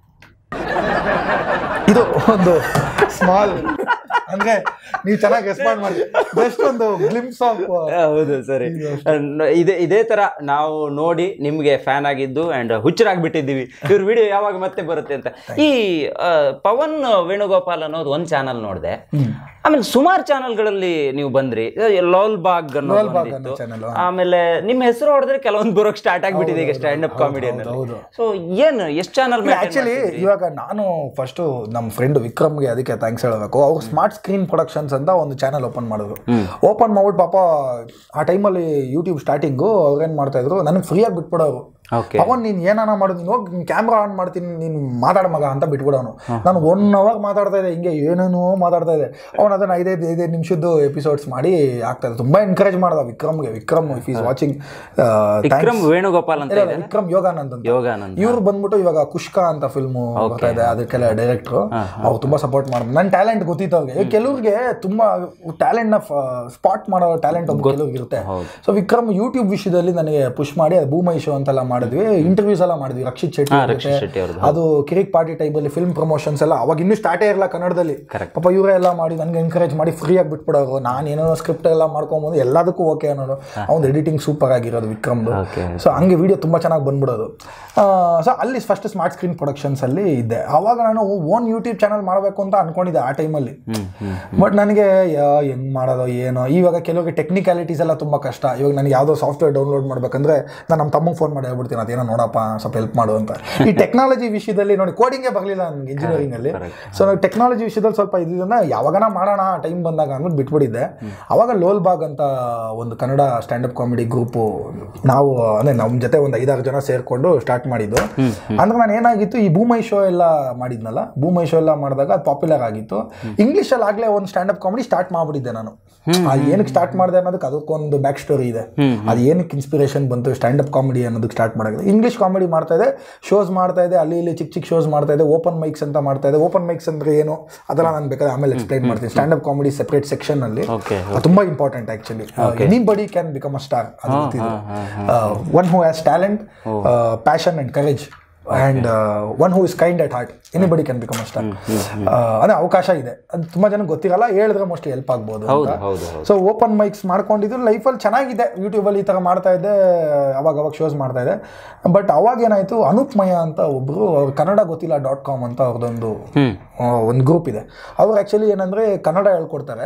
ಇದು ಒಂದು ಸ್ಮಾಲ್ ಅಂದ್ರೆ ನೀವು ಚೆನ್ನಾಗಿ ರೆಸ್ಪಾಂಡ್ ಮಾಡಿ ಜಸ್ಟ್ ಒಂದು ಗ್ಲಿಮ್ಸ್ ಆಫ್ ಹೌದು ಸರಿ ಇದೇ ಇದೇ ತರ ನಾವು ನೋಡಿ ನಿಮ್ಗೆ ಫ್ಯಾನ್ ಆಗಿದ್ದು ಅಂಡ್ ಹುಚ್ಚರಾಗ್ಬಿಟ್ಟಿದ್ದೀವಿ ಇವ್ರ ವಿಡಿಯೋ ಯಾವಾಗ ಮತ್ತೆ ಬರುತ್ತೆ ಅಂತ ಈ ಆ, ಪವನ್ ವೇಣುಗೋಪಾಲ್ ಅನ್ನೋದು ಒಂದ್ ಚಾನಲ್ ನೋಡಿದೆ ಆಮೇಲೆ ಸುಮಾರು ಚಾನಲ್ಗಳಲ್ಲಿ ನೀವು ಬಂದ್ರಿ ಲೋಲ್ ಬಾಗ್ ಅನ್ನೋದು ಲೋಲ್ ಬಾಗ್ ಒಂದಿತ್ತು. ಅನ್ನೋ channel, ಆಮೇಲೆ ನಿಮ್ಮ ಹೆಸರು ಹೊಡೆದ್ರೆ ಕೆಲವೊಂದು ಬರೋಕ್ ಸ್ಟಾರ್ಟ್ ಆಗ್ಬಿಟ್ಟಿದೆ ಈಗ ಸ್ಟ್ಯಾಂಡ್ ಅಪ್ ಕಾಮಿಡಿ ಹೌದು. ಸೊ ಏನು ಎಷ್ಟು ಚಾನಲ್ ಆಕ್ಚುಲಿ ಇವಾಗ ನಾನು ಫಸ್ಟ್ ನಮ್ಮ ಫ್ರೆಂಡ್ ವಿಕ್ರಮ್ಗೆ ಅದಕ್ಕೆ ಥ್ಯಾಂಕ್ಸ್ ಹೇಳಬೇಕು ಅವ್ರು ಸ್ಮಾರ್ಟ್ ಸ್ಕ್ರೀನ್ ಪ್ರೊಡಕ್ಷನ್ಸ್ ಅಂತ ಒಂದು ಚಾನಲ್ ಓಪನ್ ಮಾಡಿದ್ರು ಓಪನ್ ಮಾಡ್ಬಿಟ್ಟು ಪಾಪ ಆ ಟೈಮಲ್ಲಿ ಯೂಟ್ಯೂಬ್ ಸ್ಟಾರ್ಟಿಂಗು ಅವ್ರೇನ್ ಮಾಡ್ತಾ ಇದ್ರು ನನಗೆ ಫ್ರೀಯಾಗಿ ಬಿಟ್ಬಿಡೋರು ಓಕೆ ಅವನ್ ನೀನ್ ಏನಾನ ಮಾಡು ನೀನು ಹೋಗಿ ಕ್ಯಾಮ್ರಾ ಆನ್ ಮಾಡ್ತೀನಿ ನೀನು ಮಾತಾಡ ಮಗ ಅಂತ ಬಿಟ್ಬಿಡೋನು ನಾನು ಒನ್ ಅವರ್ ಮಾತಾಡ್ತಾ ಇದ್ದೆ ಹಿಂಗೆ ಏನೇನೋ ಮಾತಾಡ್ತಾ ಇದೆ ಅವ್ನು ಅದನ್ನ ಐದೈದು ಐದೈದು ನಿಮಿಷದ್ದು ಎಪಿಸೋಡ್ಸ್ ಮಾಡಿ ಆಗ್ತಾ ಇದೆ ತುಂಬಾ ಎನ್ಕರೇಜ್ ಮಾಡ್ದ ವಿಕ್ರಮ್ಗೆ Vikram if is watching Vikram Venugopal ಅಂತ ಇದೆ ವಿಕ್ರಮ್ ಯೋಗಾನಂದ್ ಅಂತ ಯೋಗಾನಂದ್ ಇವ್ರು ಬಂದ್ಬಿಟ್ಟು ಇವಾಗ ಕುಷ್ಕ ಅಂತ ಫಿಲ್ಮ್ ಬರ್ತಾ ಇದೆ ಅದಕ್ಕೆಲ್ಲ ಡೈರೆಕ್ಟ್ರು ಅವ್ರು ತುಂಬಾ ಸಪೋರ್ಟ್ ಮಾಡಿದ್ರು ನನ್ನ ಟ್ಯಾಲೆಂಟ್ ಗೊತ್ತಿತ್ತು ಅವ್ರಿಗೆ ಕೆಲವ್ರಿಗೆ ತುಂಬಾ ಟ್ಯಾಲೆಂಟ್ ನ ಸ್ಪಾಟ್ ಮಾಡೋ ಟ್ಯಾಲೆಂಟ್ ಒಬ್ಬ ಕೆಲವ್ರಿಗೆ ಇರುತ್ತೆ ಸೊ ವಿಕ್ರಮ್ ಯೂಟ್ಯೂಬ್ ವಿಷಯದಲ್ಲಿ ನನಗೆ ಪುಷ್ ಮಾಡಿ ಅದು ಭೂಮೈ ಶೋ ಅಂತೆಲ್ಲ ಮಾಡಿದ್ವಿ ಇಂಟರ್ವ್ಯೂಸ್ ಎಲ್ಲ ಮಾಡಿದ್ವಿ ರಕ್ಷಿತ್ ಶೆಟ್ಟಿ ಅವ್ರ ರಕ್ಷಿತ್ ಜೊತೆ. ಶೆಟ್ಟಿ ಅವ್ರದ್ದು. ಅದು ಕಿರಿಕ್ ಪಾರ್ಟಿ ಟೈಮಲ್ಲಿ ಫಿಲ್ಮ್ ಪ್ರಮೋಷನ್ಸ್ ಎಲ್ಲ ಅವಾಗ ಇನ್ನೂ ಸ್ಟಾರ್ಟೇ ಇರಲ್ಲ ಕನ್ನಡದಲ್ಲಿ Correct. ಪಾಪ ಇವರೇ ಎಲ್ಲ ಮಾಡಿ ನನಗೆ ಎನ್ಕರೇಜ್ ಮಾಡಿ ಫ್ರೀ ಆಗಿ ಬಿಟ್ಬಿಡೋರು ನಾನು ಏನೋ ಸ್ಕ್ರಿಪ್ಟ್ ಎಲ್ಲ ಮಾಡ್ಕೊಂಬಂದು ಎಲ್ಲದಕ್ಕೂ ಓಕೆ ಅನ್ನೋದು ಅವ್ನು ಎಡಿಟಿಂಗ್ ಸೂಪರ್ ಆಗಿರೋದು ವಿಕ್ರಮ್ದು Okay. ಸೊ ಹಂಗೆ ವಿಡಿಯೋ ತುಂಬ ಚೆನ್ನಾಗಿ ಬಂದ್ಬಿಡೋದು ಸೊ ಅಲ್ಲಿ ಫಸ್ಟ್ ಸ್ಮಾರ್ಟ್ ಸ್ಕ್ರೀನ್ ಪ್ರೊಡಕ್ಷನ್ಸ್ ಅಲ್ಲಿ ಇದ್ದೆ ಅವಾಗ ನಾನು ಓನ್ ಯೂಟ್ಯೂಬ್ ಚಾನಲ್ ಮಾಡಬೇಕು ಅಂತ ಅನ್ಕೊಂಡಿದ್ದೆ ಆ ಟೈಮಲ್ಲಿ ಬಟ್ ನನಗೆ ಯಾ- ಹೆಂಗ್ ಮಾಡೋದು ಏನೋ ಇವಾಗ ಕೆಲವರಿಗೆ ಟೆಕ್ನಿಕ್ಯಾಲಿಟೀಸ್ ಎಲ್ಲ ತುಂಬ ಕಷ್ಟ ಇವಾಗ ನನಗೆ ಯಾವುದೋ ಸಾಫ್ಟ್ವೇರ್ ಡೌನ್ಲೋಡ್ ಮಾಡ್ಬೇಕಂದ್ರೆ ನಾನು ನಮ್ಮ ತಮ್ಮಗೆ ಫೋನ್ ಮಾಡಿ ಹೇಳ್ಬಿಡ್ತೀನಿ ಅದೇನೋ ನೋಡಪ್ಪ ಸ್ವಲ್ಪ ಹೆಲ್ಪ್ ಮಾಡು ಅಂತ ಈ ಟೆಕ್ನಾಲಜಿ ವಿಷಯದಲ್ಲಿ ನೋಡಿ ಕೋಡಿಂಗೇ ಬರಲಿಲ್ಲ ನನಗೆ ಇಂಜಿನಿಯರಿಂಗ್ ಅಲ್ಲಿ ಸೊ ನಾವು ಟೆಕ್ನಾಲಜಿ ವಿಷಯದಲ್ಲಿ ಸ್ವಲ್ಪ ಇದನ್ನ ಯಾವಾಗನ ಮಾಡೋಣ ಟೈಮ್ ಬಂದಾಗ ಅಂದ್ಬಿಟ್ಟು ಬಿಟ್ಬಿಟ್ಟಿದ್ದೆ ಅವಾಗ ಲೋಲ್ ಬಾಗ್ ಅಂತ ಒಂದು ಕನ್ನಡ ಸ್ಟ್ಯಾಂಡಪ್ ಕಾಮಿಡಿ ಗ್ರೂಪು ನಾವು ಅಂದ್ರೆ ನಮ್ಮ ಜೊತೆ ಒಂದು ಐದಾರು ಜನ ಸೇರ್ಕೊಂಡು ಸ್ಟಾರ್ಟ್ ಮಾಡಿದ್ದು ಅಂದ್ರೆ ನಾನು ಏನಾಗಿತ್ತು ಈ ಭೂಮೈ ಶೋ ಎಲ್ಲ ಮಾಡಿದ್ನಲ್ಲ ಭೂಮೈ ಶೋ ಎಲ್ಲ ಮಾಡಿದಾಗ ಅದು ಪಾಪ್ಯುಲರ್ ಆಗಿತ್ತು ಇಂಗ್ಲೀಷಲ್ಲಿ ಆಗಲೇ ಒಂದು ಸ್ಟ್ಯಾಂಡಪ್ ಕಾಮಿಡಿ ಸ್ಟಾರ್ಟ್ ಮಾಡ್ಬಿಟ್ಟಿದ್ದೆ ನಾನು ಅದು ಏನಕ್ಕೆ ಸ್ಟಾರ್ಟ್ ಮಾಡಿದೆ ಅನ್ನೋದಕ್ಕೆ ಅದಕ್ಕೊಂದು ಬ್ಯಾಕ್ ಸ್ಟೋರಿ ಇದೆ ಅದು ಏನಕ್ಕೆ ಇನ್ಸ್ಪಿರೇಷನ್ ಬಂತು ಸ್ಟ್ಯಾಂಡಪ್ ಕಾಮಿಡಿ ಅನ್ನೋದಕ್ಕೆ ಸ್ಟಾರ್ಟ್ ಮಾಡೋದು ಇಂಗ್ಲೀಷ್ ಕಾಮಿಡಿ ಮಾಡ್ತಾ ಇದೆ ಶೋಸ್ ಮಾಡ್ತಾ ಇದೆ ಅಲ್ಲಿ ಇಲ್ಲಿ ಚಿಕ್ಕ ಚಿಕ್ಕ ಶೋಸ್ ಮಾಡ್ತಾ ಇದೆ ಓಪನ್ ಮೈಕ್ಸ್ ಅಂತ ಮಾಡ್ತಾ ಇದೆ ಓಪನ್ ಮೈಕ್ಸ್ ಅಂದ್ರೆ ಏನು ಅದೆಲ್ಲ ನಾನು ಬೇಕಾದ್ರೆ ಆಮೇಲೆ ಎಕ್ಸ್ಪ್ಲೈನ್ ಮಾಡ್ತೀನಿ stand up comedy separate section ಅಲ್ಲಿ Okay, ಅದು ತುಂಬಾ important actually anybody can become a star one who has talent passion and courage and one who is kind at heart anybody can become a star ಅದೇ ಅವಕಾಶ ಇದೆ ಅದು ತುಂಬಾ ಜನಕ್ಕೆ ಗೊತ್ತಿರಲ್ಲ ಹೇಳಿದ್ರೆ ಮೋಸ್ಟ್ಲಿ ಹೆಲ್ಪ್ ಆಗ್ಬೋದು ಹೌದು ಹೌದು ಹೌದು ಸೊ ಓಪನ್ ಮೈಕ್ಸ್ ಮಾಡ್ಕೊಂಡಿದ್ದು ಲೈಫಲ್ಲಿ ಚೆನ್ನಾಗಿದೆ ಯೂಟ್ಯೂಬಲ್ಲಿ ಈ ಥರ ಮಾಡ್ತಾ ಇದ್ದೆ ಅವಾಗ ಅವಾಗ ಶೋಸ್ ಮಾಡ್ತಾ ಇದ್ದೆ ಬಟ್ ಅವಾಗ ಏನಾಯಿತು ಅನುಪ್ಮಯ ಅಂತ ಒಬ್ಬರು ಅವ್ರು ಕನ್ನಡ ಗೊತ್ತಿಲ್ಲ ಡಾಟ್ ಕಾಮ್ ಅಂತ ಅವ್ರದ್ದೊಂದು ಒಂದು ಗ್ರೂಪ್ ಇದೆ ಅವ್ರು ಆ್ಯಕ್ಚುಲಿ ಏನಂದರೆ ಕನ್ನಡ ಹೇಳ್ಕೊಡ್ತಾರೆ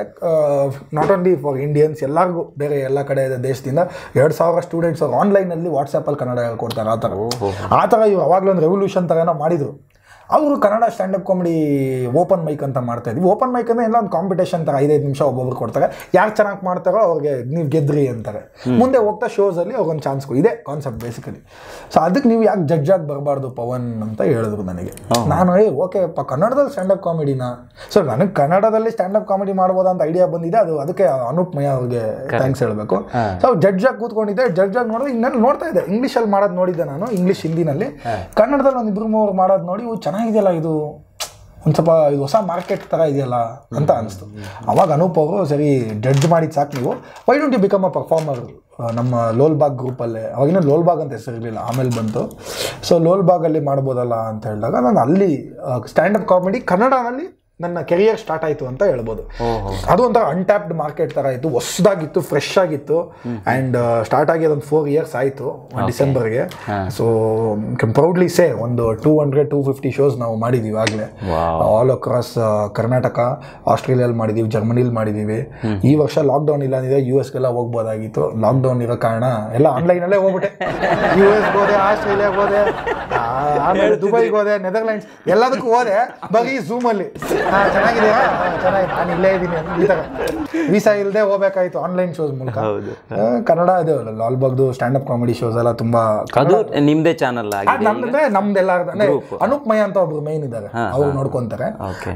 ನಾಟ್ ಓನ್ಲಿ ಫಾರ್ ಇಂಡಿಯನ್ಸ್ ಎಲ್ಲರಿಗೂ ಬೇರೆ ಎಲ್ಲ ಕಡೆ ದೇಶದಿಂದ ಎರಡು ಸಾವಿರ ಸ್ಟೂಡೆಂಟ್ಸ್ ಅವ್ರು ಆನ್ಲೈನಲ್ಲಿ ವಾಟ್ಸಪ್ಪಲ್ಲಿ ಕನ್ನಡ ಹೇಳ್ಕೊಡ್ತಾರೆ ಆ ಥರ ಆ ಥರ ಇವ್ರು ಅವಾಗಲೂ ಒಂದು ರೆವಲ್ಯೂಷನ್ ಥರ ಏನೋ ಮಾಡಿದರು ಅವರು Kannada stand up comedy open mic ಅಂತ ಮಾಡ್ತಾ ಇದ್ವಿ ಓಪನ್ ಮೈಕ್ ಅಂದರೆ ಎಲ್ಲ ಒಂದು ಕಾಂಪಿಟೇಷನ್ ಥರ ಐದೈದು ನಿಮಿಷ ಒಬ್ಬೊಬ್ರು ಕೊಡ್ತಾರೆ ಯಾರು ಚೆನ್ನಾಗಿ ಮಾಡ್ತಾರೋ ಅವ್ರಿಗೆ ನೀವು ಗೆದ್ರಿ ಅಂತಾರೆ ಮುಂದೆ ಹೋಗ್ತಾ ಶೋಸಲ್ಲಿ ಅವ್ರಿಗೊಂದು ಚಾನ್ಸ್ ಇದೆ ಕಾನ್ಸೆಪ್ಟ್ ಬೇಸಿಕಲಿ ಸೊ ಅದಕ್ಕೆ ನೀವು ಯಾಕೆ ಜಡ್ಜ್ ಆಗಿ ಬರಬಾರ್ದು ಪವನ್ ಅಂತ ಹೇಳಿದ್ರು ನನಗೆ ನಾನು ಏ ಓಕೆ ಪ ಕನ್ನಡದಲ್ಲಿ ಸ್ಟ್ಯಾಂಡಪ್ ಕಾಮಿಡಿನ ಸೊ ನನಗೆ ಕನ್ನಡದಲ್ಲಿ ಸ್ಟ್ಯಾಂಡಪ್ ಕಾಮಿಡಿ ಮಾಡ್ಬೋದಾ ಅಂತ ಐಡಿಯಾ ಬಂದಿದೆ ಅದು ಅದಕ್ಕೆ ಅನೂಪ್ ಮಯ ಅವ್ರಿಗೆ ಥ್ಯಾಂಕ್ಸ್ ಹೇಳಬೇಕು ಸೊ ಜಡ್ಜ್ ಆಗಿ ಕೂತ್ಕೊಂಡಿದ್ದೆ ಜಡ್ಜ್ ಆಗಿ ನೋಡಿದ್ರೆ ಇನ್ನೆಲ್ಲ ನೋಡ್ತಾ ಇದ್ದೆ ಇಂಗ್ಲೀಷಲ್ಲಿ ಮಾಡೋದು ನೋಡಿದ್ದೆ ನಾನು ಇಂಗ್ಲೀಷ್ ಹಿಂದಿನಲ್ಲಿ ಕನ್ನಡದಲ್ಲಿ ಒಂದು ಇಬ್ರು ಮೂವರು ಮಾಡೋದು ನೋಡಿ "ಓ, ಚೆನ್ನಾಗಿದೆಯಲ್ಲ ಇದು ಒಂದು ಸ್ವಲ್ಪ ಇದು ಹೊಸ ಮಾರ್ಕೆಟ್ ಥರ ಇದೆಯಲ್ಲ ಅಂತ ಅನಿಸ್ತು ಅವಾಗ ಅನೂಪ್ ಅವರು ಸರಿ ಜಡ್ಜ್ ಮಾಡಿದ್ದು ಸಾಕು ನೀವು why don't you become a performer ನಮ್ಮ ಲೋಲ್ಬಾಗ್ ಗ್ರೂಪಲ್ಲೇ ಅವಾಗಿನ ಲೋಲ್ಬಾಗ್ ಅಂತ ಹೆಸರು ಇರಲಿಲ್ಲ ಆಮೇಲೆ ಬಂತು ಸೊ ಲೋಲ್ಬಾಗಲ್ಲಿ ಮಾಡ್ಬೋದಲ್ಲ ಅಂತ ಹೇಳಿದಾಗ ನಾನು ಅಲ್ಲಿ ಸ್ಟ್ಯಾಂಡಪ್ ಕಾಮಿಡಿ ಕನ್ನಡದಲ್ಲಿ ನನ್ನ ಕೆರಿಯರ್ ಸ್ಟಾರ್ಟ್ ಆಯಿತು ಅಂತ ಹೇಳ್ಬೋದು ಅದು ಒಂಥರ ಅನ್ಟ್ಯಾಪ್ಡ್ ಮಾರ್ಕೆಟ್ ಥರ ಇತ್ತು ಹೊಸದಾಗಿತ್ತು ಫ್ರೆಶ್ ಆಗಿತ್ತು ಆ್ಯಂಡ್ ಸ್ಟಾರ್ಟ್ ಆಗಿ ಅದೊಂದು ಫೋರ್ ಇಯರ್ಸ್ ಆಯಿತು ಡಿಸೆಂಬರ್ಗೆ ಸೊ ಪ್ರೌಡ್ಲಿ ಸೇ ಒಂದು two hundred two fifty shows ನಾವು ಮಾಡಿದ್ದೀವಿ ಆಗಲೇ ಆಲ್ ಅಕ್ರಾಸ್ ಕರ್ನಾಟಕ ಆಸ್ಟ್ರೇಲಿಯಲ್ಲಿ ಮಾಡಿದ್ದೀವಿ ಜರ್ಮನಿಲಿ ಮಾಡಿದ್ದೀವಿ ಈ ವರ್ಷ ಲಾಕ್ಡೌನ್ ಇಲ್ಲ ಅಂದ್ರೆ ಯು ಎಸ್ಗೆಲ್ಲ ಹೋಗ್ಬೋದಾಗಿತ್ತು ಲಾಕ್ಡೌನ್ ಇರೋ ಕಾರಣ ಎಲ್ಲ ಆನ್ಲೈನಲ್ಲೇ ಹೋಗ್ಬಿಟ್ಟೆ ಯು ಎಸ್ಗೆ ಹೋದೆ ಆಸ್ಟ್ರೇಲಿಯಾಗೆ ಹೋದೆ ಆ, ಆಮೇಲೆ ದುಬೈಗೆ ಹೋದೆ ನೆದರ್ಲ್ಯಾಂಡ್ಸ್ ಎಲ್ಲದಕ್ಕೂ ಹೋದೆ ಬರೀ ಝೂಮಲ್ಲಿ ಚೆನ್ನಾಗಿದೆಯಾ ಹಾ, ಚೆನ್ನಾಗಿದೆ ನಾನು ಇಲ್ಲೇ ಇದ್ದೀನಿ ಅಂತ ಈ ಥರ ವೀಸಾ ಇಲ್ಲದೆ ಹೋಗ್ಬೇಕಾಯ್ತು ಆನ್ಲೈನ್ ಶೋಸ್ ಮೂಲಕ ಆ, ಕನ್ನಡ ಇದು ಲಾಲ್ಬಾಗ್ದು ಸ್ಟ್ಯಾಂಡಪ್ ಕಾಮಿಡಿ ಶೋಸ್ ಎಲ್ಲ ತುಂಬಾ ಅದು ನಿಮ್ದೇ ಚಾನಲ್ ಆಗಿದೆ ಅದ್ ನಮ್ದಂದ್ರೆ ನಮ್ದೆಲ್ಲ ಅಂದ್ರೆ ಅನುಪ್ಮಯ ಅಂತ ಒಬ್ರು ಮೈನ್ ಇದ್ದಾರೆ ಅವ್ರು ನೋಡ್ಕೊಂತಾರೆ Okay.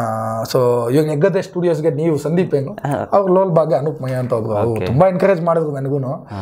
ಸೊ ಇವಾಗ ನೆಗ್ಗದೆ ಸ್ಟುಡಿಯೋಸ್ಗೆ ನೀವು ಸಂದೀಪ್ ಏನು ಅವ್ರು ಲೋಲ್ ಬಾಗೆ ಅನುಪ್ಮಯ ಅಂತ ಒಬ್ರು ಅವ್ರು ತುಂಬಾ ಎನ್ಕರೇಜ್ ಮಾಡಿದ್ರು ನನಗೂ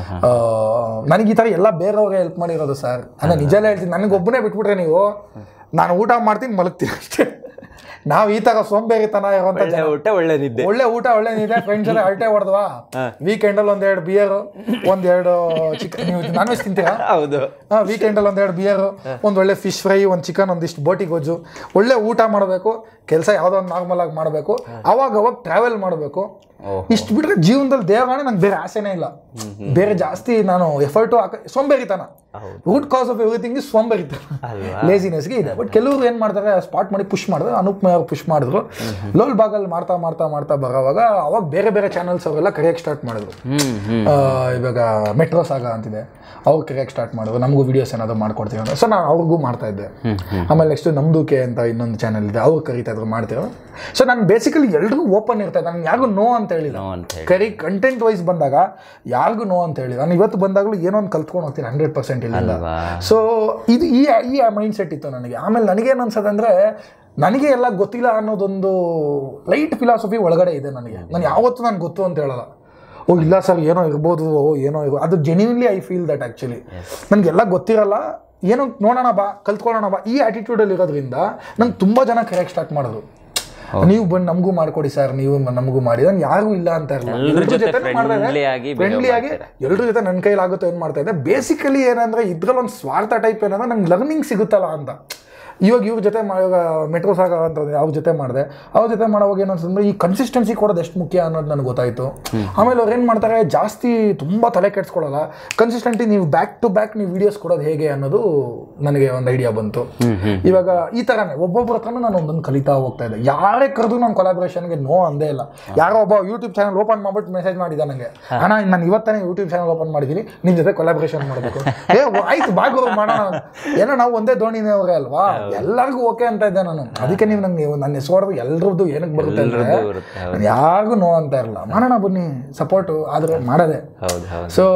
ನನಗೆ ಈ ತರ ಎಲ್ಲ ಬೇರೆಯವ್ರಿಗೆ ಹೆಲ್ಪ್ ಮಾಡಿರೋದು ಸರ್ ಅಂದ್ರೆ ನಿಜನೇ ಹೇಳ್ತೀನಿ ನನಗೆ ಒಬ್ಬನೇ ಬಿಟ್ಬಿಟ್ರೆ ನೀವು ನಾನು ಊಟ ಮಾಡ್ತೀನಿ ಮಲಗ್ತೀನಿ ಅಷ್ಟೇ ನಾವು ಈ ತರ ಸೋಂಬೇರಿತನ ಇರುವಂತ ಒಳ್ಳೆ ಊಟ ಒಳ್ಳೆ ನಿದ್ದೆ ಒಳ್ಳೆ ಊಟ ಒಳ್ಳೆ ನಿದ್ದೆ ಫ್ರೆಂಡ್ಸ್ ಎಲ್ಲ ಅಲ್ಟೆ ಹೊಡೆದ್ವಾ ವೀಕೆಂಡ್ ಅಲ್ಲಿ ಒಂದೆರಡು ಬಿಯರ್ ಒಂದೆರಡು ಚಿಕನ್ ನೀವು ನಾನ್ ವೆಜ್ ತಿಂತೀರಾ ಹೌದು ವೀಕೆಂಡಲ್ಲಿ ಒಂದೆರಡು ಬಿಯರು ಒಂದು ಒಳ್ಳೆ ಫಿಶ್ ಫ್ರೈ ಒಂದು ಚಿಕನ್ ಒಂದಿಷ್ಟು ಬೋಟಿ ಗೊಜ್ಜು ಒಳ್ಳೆ ಊಟ ಮಾಡಬೇಕು ಕೆಲಸ ಯಾವುದೋ ಒಂದು ನಾರ್ಮಲ್ ಆಗಿ ಮಾಡಬೇಕು ಅವಾಗ ಅವಾಗ ಟ್ರಾವೆಲ್ ಮಾಡಬೇಕು ಇಷ್ಟು ಬಿಟ್ರೆ ಜೀವನದಲ್ಲಿ ದೇವರಾಣೆ ನಂಗೆ ಬೇರೆ ಆಸೆನೇ ಇಲ್ಲ ಬೇರೆ ಜಾಸ್ತಿ ನಾನು ಎಫರ್ಟು ಹಾಕ ಸೋಂಬೇರಿತನ root cause of everything is ಸೋಂಬೇರಿತನ ಲೇಸಿನೆಸ್ಗೆ ಇದೆ ಬಟ್ ಕೆಲವರು ಏನು ಮಾಡ್ತಾರೆ ಸ್ಪಾಟ್ ಮಾಡಿ ಪುಷ್ ಮಾಡಿದ್ರು ಅನೂಪ್ ಅವ್ರು ಪುಷ್ ಮಾಡಿದ್ರು ಲೋಲ್ ಬಾಗಲ್ಲಿ ಮಾಡ್ತಾ ಮಾಡ್ತಾ ಮಾಡ್ತಾ ಬರೋವಾಗ ಅವಾಗ ಬೇರೆ ಬೇರೆ ಚಾನಲ್ಸ್ ಅವರೆಲ್ಲ ಕರೆಯಕ್ಕೆ ಸ್ಟಾರ್ಟ್ ಮಾಡಿದ್ರು ಹ್ಮ್ ಹ್ಮ್ ಆ, ಇವಾಗ ಮೆಟ್ರೋ ಸಾಗ ಅಂತಿದೆ ಅವ್ರು ಕರೆಯಕ್ಕೆ ಸ್ಟಾರ್ಟ್ ಮಾಡಿದ್ರು ನಮಗೂ ವಿಡಿಯೋಸ್ ಏನಾದ್ರು ಮಾಡ್ಕೊಡ್ತೀವಿ ಅಂತ ಸೊ ನಾನು ಅವ್ರಿಗೂ ಮಾಡ್ತಾ ಇದ್ದೆ ಆಮೇಲೆ ನೆಕ್ಸ್ಟ್ ನಮ್ದು ಕೆ ಅಂತ ಇನ್ನೊಂದು ಚಾನಲ್ ಇದೆ ಅವ್ರು ಕರಿತಾ ಇದ್ರು ಮಾಡ್ತೇವೆ ಸೊ ನಾನು ಬೇಸಿಕಲಿ ಎಲ್ರಿಗೂ ಓಪನ್ ಇರ್ತಾ ಇದ್ದೆ ನಾನು ಯಾರಿಗೂ ನೋ ಅಂತ ಹೇಳಿಲ್ಲ ನೋ ಅಂತ ಹೇಳಿ ಕರಿ ಕಂಟೆಂಟ್ ವೈಸ್ ಬಂದಾಗ ಯಾರಿಗೂ ನೋ ಅಂತ ಹೇಳಿ ನಾನು ಇವತ್ತು ಬಂದಾಗಲೂ ಏನೋ ಒಂದು ಕಲ್ತ್ಕೊಂಡು ಹೋಗ್ತೀನಿ ಹಂಡ್ರೆಡ್ ಪರ್ಸೆಂಟ್ ಇಲ್ಲಿಂದ ಅಲ್ವಾ? ಸೊ ಇದು ಈ ಈ ಮೈಂಡ್ ಸೆಟ್ ಇತ್ತು ನನಗೆ ಆಮೇಲೆ ನನಗೇನು ಅನ್ಸೋದು ಅಂದರೆ ನನಗೆ ಎಲ್ಲ ಗೊತ್ತಿಲ್ಲ ಅನ್ನೋದೊಂದು ಲೈಟ್ ಫಿಲಾಸಫಿ ಒಳಗಡೆ ಇದೆ ನನಗೆ ನಾನು ಯಾವತ್ತೂ ನಾನು ಗೊತ್ತು ಅಂತ ಹೇಳಲ್ಲ ಓ ಇಲ್ಲ ಸರ್ ಏನೋ ಇರ್ಬೋದು ಓ ಏನೋ ಇರ್ಬೋದು ಅದು genuinely I feel that actually ನನಗೆಲ್ಲ ಗೊತ್ತಿರಲ್ಲ ಏನೋ ನೋಡೋಣ ಬಾ ಕಲ್ತ್ಕೊಳ್ಳೋಣ ಬಾ ಈ ಆ್ಯಟಿಟ್ಯೂಡಲ್ಲಿ ಇರೋದ್ರಿಂದ ನಂಗೆ ತುಂಬ ಜನ ಕರೆಯಕ್ಕೆ ಸ್ಟಾರ್ಟ್ ಮಾಡಿದ್ರು ನೀವು ಬಂದು ನಮಗೂ ಮಾಡ್ಕೊಡಿ ಸರ್ ನೀವು ಮ- ನಮಗೂ ಮಾಡಿ ನಾನು ಯಾರಿಗೂ ಇಲ್ಲ ಅಂತ ಇರಲ್ಲ ಎಲ್ರ ಜೊತೆ friendly ಆಗಿ behave ಫ್ರೆಂಡ್ಲಿ ಆಗಿ ಎಲ್ರ ಜೊತೆ ನನ್ನ ಕೈಲಾಗುತ್ತೋ ಏನು ಮಾಡ್ತಾ ಇದ್ದೆ ಬೇಸಿಕಲಿ ಏನಂದ್ರೆ ಇದ್ರಲ್ಲಿ ಒಂದು ಸ್ವಾರ್ಥ ಟೈಪ್ ಏನಂದ್ರೆ ನಂಗೆ ಲರ್ನಿಂಗ್ ಸಿಗುತ್ತಲ್ಲ ಅಂತ ಇವಾಗ ಇವ್ರ ಜೊತೆ ಮಾಡುವಾಗ ಮೆಟ್ರೋ ಸಾಗ ಅಂತ ಅವ್ರ ಜೊತೆ ಮಾಡಿದೆ ಅವ್ರ ಜೊತೆ ಮಾಡೋವಾಗ ಏನಂತಂದ್ರೆ ಈ ಕನ್ಸಿಸ್ಟೆನ್ಸಿ ಕೊಡೋದು ಎಷ್ಟು ಮುಖ್ಯ ಅನ್ನೋದು ನನಗೆ ಗೊತ್ತಾಯಿತು ಆಮೇಲೆ ಅವ್ರು ಏನು ಮಾಡ್ತಾರೆ ಜಾಸ್ತಿ ತುಂಬ ತಲೆ ಕೆಡ್ಸ್ಕೊಳ್ಳಲ್ಲ ಕನ್ಸಿಸ್ಟೆಂಟ್ಲಿ ನೀವು ಬ್ಯಾಕ್ ಟು ಬ್ಯಾಕ್ ನೀವು ವೀಡಿಯೋಸ್ ಕೊಡೋದು ಹೇಗೆ ಅನ್ನೋದು ನನಗೆ ಒಂದು ಐಡಿಯಾ ಬಂತು ಇವಾಗ ಈ ಥರನೇ ಒಬ್ಬೊಬ್ಬರ ಹತ್ರನೂ ನಾನು ಒಂದೊಂದು ಕಲಿತಾ ಹೋಗ್ತಾ ಇದ್ದೆ ಯಾರೇ ಕರೆದು ನಾನು ಕೊಲಾಬ್ರೇಷನ್ಗೆ ನೋ ಅಂದೇ ಇಲ್ಲ ಯಾರೋ ಒಬ್ಬ ಯೂಟ್ಯೂಬ್ ಚಾನಲ್ ಓಪನ್ ಮಾಡ್ಬಿಟ್ಟು ಮೆಸೇಜ್ ಮಾಡಿದ ನನಗೆ ಅಣ್ಣ ನಾನು ಇವತ್ತನೇ ಯೂಟ್ಯೂಬ್ ಚಾನಲ್ ಓಪನ್ ಮಾಡಿದ್ದೀನಿ ನಿಮ್ಮ ಜೊತೆ ಕೊಲಾಬ್ರೇಷನ್ ಮಾಡಬೇಕು ಏ ಓ, ಆಯ್ತು ಬಾಗು ಮಾಡೋಣ ಏನೋ ನಾವು ಒಂದೇ ದೋಣಿನೇ ಅವರೇ ಅಲ್ವಾ ಎಲ್ಲರಿಗೂ ಓಕೆ ಅಂತ ಇದ್ದೆ ನಾನು ಅದಕ್ಕೆ ನೀವು ನಂಗೆ ನನ್ನ ಹೆಸರು ಹೊಡೆದು ಎಲ್ರದ್ದು ಏನಕ್ಕೆ ಬರುತ್ತೆ ಅಂದ್ರೆ ಎಲ್ರದ್ದು ಬರುತ್ತೆ, ಹೌದು. ನಾನು ಯಾರಿಗೂ ನೋ ಅಂತ ಇರಲ್ಲ ಮಾಡೋಣ ಬನ್ನಿ ಸಪೋರ್ಟು ಆದರೆ ಮಾಡೋದೆ ಹೌದು ಹೌದು ಸೊ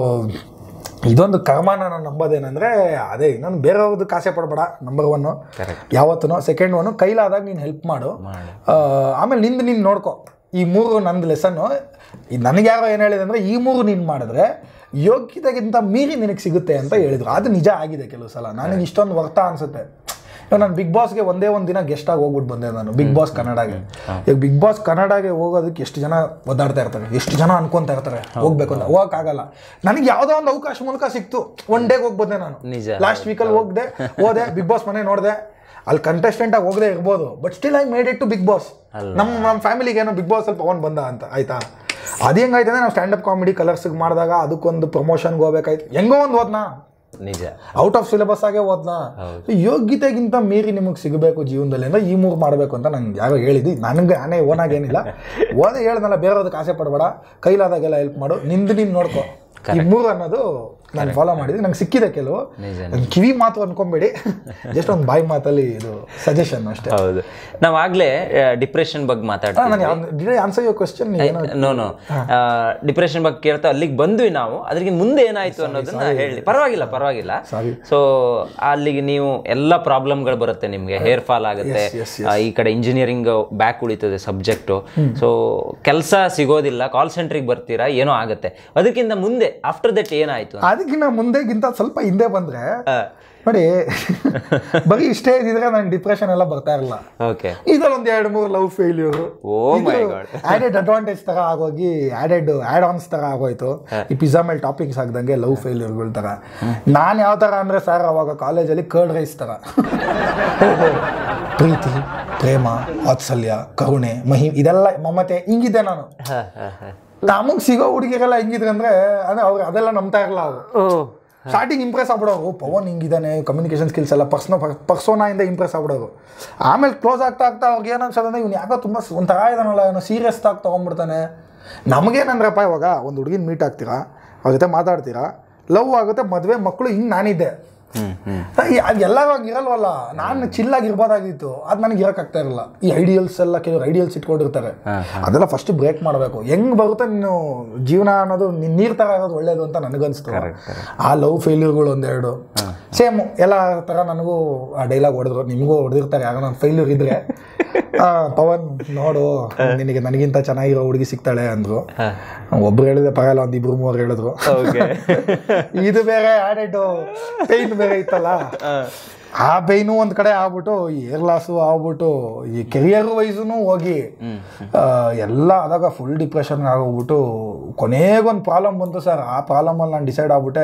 ಇದೊಂದು ಕರ್ಮನ ನಾನು ನಂಬೋದೇನೆಂದರೆ ಅದೇ ಇನ್ನೊಂದು ಬೇರೆಯವ್ರದ್ದು ಕಾಸೆ ಪಡಬೇಡ ನಂಬರ್ ಒನ್ನು ಯಾವತ್ತೂ ಸೆಕೆಂಡ್ ಒನ್ನು ಕೈಲಾದಾಗ ನೀನು ಹೆಲ್ಪ್ ಮಾಡು ಆ, ಆಮೇಲೆ ನಿಂದು ನೀನು ನೋಡ್ಕೊ ಈ ಮೂರು ನಂದು ಲೆಸನ್ನು ನನಗೆ ಯಾರೋ ಏನು ಹೇಳಿದೆ ಅಂದರೆ ಈ ಮೂರು ನೀನು ಮಾಡಿದ್ರೆ ಯೋಗ್ಯತೆಗಿಂತ ಮೀರಿ ನಿನಗೆ ಸಿಗುತ್ತೆ ಅಂತ ಹೇಳಿದ್ರು ಅದು ನಿಜ ಆಗಿದೆ ಕೆಲವು ಸಲ ನನಗೆ ಇಷ್ಟೊಂದು ವರ್ತ ಅನ್ಸುತ್ತೆ ಇವಾಗ ನಾನು ಬಿಗ್ ಬಾಸ್ಗೆ ಒಂದೇ ಒಂದು ದಿನ ಗೆಸ್ಟ್ ಆಗಿ ಹೋಗ್ಬಿಟ್ಟು ಬಂದೆ ನಾನು ಬಿಗ್ ಬಾಸ್ ಕನ್ನಡಗೆ ಈಗ ಬಿಗ್ ಬಾಸ್ ಕನ್ನಡಗೆ ಹೋಗೋದಕ್ಕೆ ಎಷ್ಟು ಜನ ಒದ್ದಾಡ್ತಾ ಇರ್ತಾರೆ ಎಷ್ಟು ಜನ ಅನ್ಕೊಂತಾ ಇರ್ತಾರೆ ಹೋಗ್ಬೇಕು ಅಂತ ಹೋಗಕ್ಕಾಗಲ್ಲ ನನಗೆ ಯಾವುದೋ ಒಂದು ಅವಕಾಶ ಮೂಲಕ ಸಿಕ್ತು ಒನ್ ಡೇಗೆ ಹೋಗಿ ಬಂದೆ ನಾನು ನಿಜ. ಲಾಸ್ಟ್ ವೀಕಲ್ಲಿ ಹೋಗ್ದೆ ಹೋದೆ ಬಿಗ್ ಬಾಸ್ ಮನೆ ನೋಡಿದೆ ಅಲ್ಲಿ ಕಂಟೆಸ್ಟೆಂಟ್ ಆಗಿ ಹೋಗದೆ ಇರ್ಬೋದು but still I made it to Bigg Boss ನಮ್ಮ ನಮ್ಮ ಫ್ಯಾಮಿಲಿಗೆ ಏನೋ ಬಿಗ್ ಬಾಸ್ ಅಲ್ಲಿ ಪವನ್ ಬಂದ ಅಂತ ಆಯ್ತಾ ಅದು ಹೆಂಗಾಯ್ತು ಅಂದ್ರೆ ನಾವು ಸ್ಟ್ಯಾಂಡಪ್ ಕಾಮಿಡಿ ಕಲರ್ಸ್ಗೆ ಮಾಡಿದಾಗ ಅದಕ್ಕೊಂದು ಪ್ರಮೋಷನ್ಗೆ ಹೋಗ್ಬೇಕಾಯ್ತು ಹೆಂಗೋ ಒಂದು ಹೋದ್ನಾ ನಿಜ ಔಟ್ ಆಫ್ ಸಿಲೆಬಸ್ ಆಗೇ ಹೋದ್ನಾ ಯೋಗ್ಯತೆಗಿಂತ ಮೀರಿ ನಿಮಗೆ ಸಿಗಬೇಕು ಜೀವನದಲ್ಲಿ ಅಂದ್ರೆ ಈ ಮೂರು ಮಾಡಬೇಕು ಅಂತ ನಂಗೆ ಯಾರೋ ಹೇಳಿದ್ದು ನನಗೆ ನಾನೇ ಓನಾಗಿ ಏನಿಲ್ಲ ಓದೇ ಹೇಳ್ದಲ್ಲ ಬೇರೆಯವ್ರದಕ್ಕೆ ಆಸೆ ಪಡಬೇಡ ಕೈಲಾದಾಗೆಲ್ಲ ಹೆಲ್ಪ್ ಮಾಡು ನಿಂದು ನೀನು ನೋಡ್ಕೊ ಈ ಮೂರು ಅನ್ನೋದು ನಾನು ಫಾಲೋ ಮಾಡಿದ್ವಿ ನಂಗೆ ಸಿಕ್ಕಿದೆ ಕೆಲವು ನಿಜ, ನನ್ ಕಿವಿ ಮಾತು ಅನ್ಕೊಂಬೇಡಿ ಜಸ್ಟ್ ಒಂದು ಬಾಯಿ ಮಾತಲ್ಲಿ ಇದು ಸಜೆಷನ್ ಅಷ್ಟೇ ಹೌದು ನಾವ್ ಆಗ್ಲೇ ಡಿಪ್ರೆಷನ್ ಬಗ್ಗೆ ಮಾತಾಡ್ತೀವಿ ನಾನು ಆನ್ಸರ್ ಯೋ ಕ್ವಶನ್ ಏನೋ ನೋ ನೋ ಡಿಪ್ರೆಷನ್ ಬಗ್ಗೆ ಕೇಳ್ತಾ ಅಲ್ಲಿಗೆ ಬಂದ್ವಿ ನಾವು ಅದ್ರಿಗೆ ಮುಂದೆ ಏನಾಯ್ತು ಅನ್ನೋದನ್ನ ಹೇಳಿ ಪರವಾಗಿಲ್ಲ ಪರವಾಗಿಲ್ಲ Sorry. ಸೊ ಅಲ್ಲಿಗೆ ನೀವು ಎಲ್ಲ ಪ್ರಾಬ್ಲಮ್ಗಳು ಬರುತ್ತೆ ನಿಮ್ಗೆ ಹೇರ್ ಫಾಲ್ ಆಗುತ್ತೆ yes, ಆ, ಈ ಕಡೆ ಇಂಜಿನಿಯರಿಂಗ್ ಬ್ಯಾಕ್ ಉಳಿತದೆ ಸಬ್ಜೆಕ್ಟು ಸೊ ಕೆಲಸ ಸಿಗೋದಿಲ್ಲ ಕಾಲ್ ಸೆಂಟ್ರಿಗೆ ಬರ್ತೀರಾ ಏನೋ ಆಗುತ್ತೆ ಅದಕ್ಕಿಂತ ಮುಂದೆ ಆಫ್ಟರ್ ದಟ್ ಏನಾಯ್ತು ಅದಕ್ಕಿಂತ ಮುಂದೆಗಿಂತ ಸ್ವಲ್ಪ ಹಿಂದೆ ಬಂದ್ರೆ ಆ, ನೋಡಿ ಬರೀ ಇಷ್ಟೇ ಇದ್ದಿದ್ರೆ ನಂಗೆ ಡಿಪ್ರೆಷನ್ ಎಲ್ಲ ಬರ್ತಾ ಇರಲ್ಲ ಓಕೆ ಇದ್ರಲ್ಲಿ ಒಂದ್ ಎರಡು ಮೂರು love failure Oh my God. Added advantage ತರ ಆಗೋಗಿ ಆಡೆಡ್ ಆಡ್ ಆನ್ಸ್ ತರ ಆಗೋಯ್ತು ಈ ಪಿಜ್ಜಾ ಮೇಲೆ ಟಾಪಿಕ್ಸ್ ಹಾಕ್ದಂಗೆ ಲವ್ ಫೇಲ್ಯೂರ್ಗಳ ತರ ನಾನು ಯಾವ ತರ ಅಂದ್ರೆ ಸರ್ ಅವಾಗ ಕಾಲೇಜಲ್ಲಿ ಕರ್ಡ್ ರೈಸ್ ತರ ಪ್ರೀತಿ ಪ್ರೇಮ ವಾತ್ಸಲ್ಯ ಕರುಣೆ ಮಹಿ ಇದೆಲ್ಲ ಮಮತೆ ಹಿಂಗಿದ್ದೆ ನಾನು ನಮಗ್ ಸಿಗೋ ಹುಡುಗಿರೆಲ್ಲ ಹೆಂಗಿದ್ರೆ ಅಂದ್ರೆ ಅಂದ್ರೆ ಅವ್ರು ಅದೆಲ್ಲ ನಂಬ್ತಾ ಇರಲ್ಲ ಅವರು ಸ್ಟಾರ್ಟಿಂಗ್ ಇಂಪ್ರೆಸ್ ಆಗ್ಬಿಡೋರು ಓ ಪವನ್ ಹಿಂಗಿದ್ದಾನೆ ಕಮ್ಯುನಿಕೇಷನ್ ಸ್ಕಿಲ್ಸ್ ಎಲ್ಲ ಪರ್ಸ್ನೋ ಪರ್ಸೋನಾಯಿಂದ ಇಂಪ್ರೆಸ್ ಆಗ್ಬಿಡೋರು ಆಮೇಲೆ ಕ್ಲೋಸ್ ಆಗ್ತಾ ಆಗ್ತಾ ಅವ್ರಿಗೆ ಏನು ಅನ್ಸೋದಂದ್ರೆ ಇವ್ನು ಯಾಕೋ ತುಂಬ ಒಂಥರ ಇದಾನಲ್ಲ ಇವನು ಸೀರಿಯಸ್ ಆಗಿ ತೊಗೊಂಡ್ಬಿಡ್ತಾನೆ ನಮಗೇನಂದ್ರಪ್ಪ ಇವಾಗ ಒಂದು ಹುಡುಗಿನ ಮೀಟ್ ಆಗ್ತೀರಾ ಅವ್ರ ಜೊತೆ ಮಾತಾಡ್ತೀರಾ ಲವ್ ಆಗುತ್ತೆ ಮದುವೆ ಮಕ್ಕಳು ಹಿಂಗೆ ನಾನಿದ್ದೆ ಹ್ಮ್ ಹ್ಮ್ ಅದು ಎಲ್ಲರೂ ಹಂಗೆ ಇರಲ್ವಲ್ಲ ನಾನು ಚಿಲ್ಲಾಗಿ ಇರ್ಬೋದಾಗಿತ್ತು ಅದು ನನಗೆ ಇರೋಕ್ಕಾಗ್ತಾ ಇರಲ್ಲ ಈ ಐಡಿಯಲ್ಸ್ ಎಲ್ಲ ಕೆಲವರು ಐಡಿಯಲ್ಸ್ ಇಟ್ಕೊಂಡಿರ್ತಾರೆ ಅದೆಲ್ಲ ಫಸ್ಟ್ ಬ್ರೇಕ್ ಮಾಡಬೇಕು ಹೆಂಗ್ ಬರುತ್ತೆ ನೀನು ಜೀವನ ಅನ್ನೋದು ನೀನ್ ನೀರ್ ತರ ಆಗೋದು ಒಳ್ಳೇದು ಅಂತ ನನಗನ್ಸ್ತು ಆ ಲವ್ ಫೇಲ್ಯೂರ್ಗಳು ಒಂದೆರಡು ಸೇಮ್ ಎಲ್ಲ ತರ ನನಗೂ ಆ ಡೈಲಾಗ್ ಹೊಡೆದ್ರು ನಿಮಗೂ ಹೊಡೆದಿರ್ತಾರೆ ಯಾರೋ ನನ್ನ ಫೇಲ್ಯೂರ್ ಇದ್ರೆ ಆ, ಪವನ್ ನೋಡು ನಿನಗೆ ನನಗಿಂತ ಚೆನ್ನಾಗಿರೋ ಹುಡುಗಿ ಸಿಗ್ತಾಳೆ ಅಂದ್ರು ಒಬ್ರು ಹೇಳಿದೆ ಪರವಾಗಿಲ್ಲ ಒಂದ್ ಇಬ್ರು ಮೂವರು ಹೇಳಿದ್ರು ಓಕೆ ಇದು ಬೇರೆ ಆಡೆಡ್ ಪೈನ್ ಬೇರೆ ಇತ್ತಲ್ಲ ಆ ಪೈನು ಒಂದ್ ಕಡೆ ಆಗ್ಬಿಟ್ಟು ಏರ್ ಲಾಸು ಆಗ್ಬಿಟ್ಟು ಈ ಕೆರಿಯರ್ ವೈಸು ಹೋಗಿ ಆ, ಎಲ್ಲ ಆದಾಗ ಫುಲ್ ಡಿಪ್ರೆಷನ್ ಆಗೋಗ್ಬಿಟ್ಟು ಕೊನೆಗೊಂದು ಪ್ರಾಬ್ಲಮ್ ಬಂತು ಸರ್ ಆ ಪ್ರಾಬ್ಲಮಲ್ಲಿ ನಾನು ಡಿಸೈಡ್ ಆಗ್ಬಿಟ್ಟೆ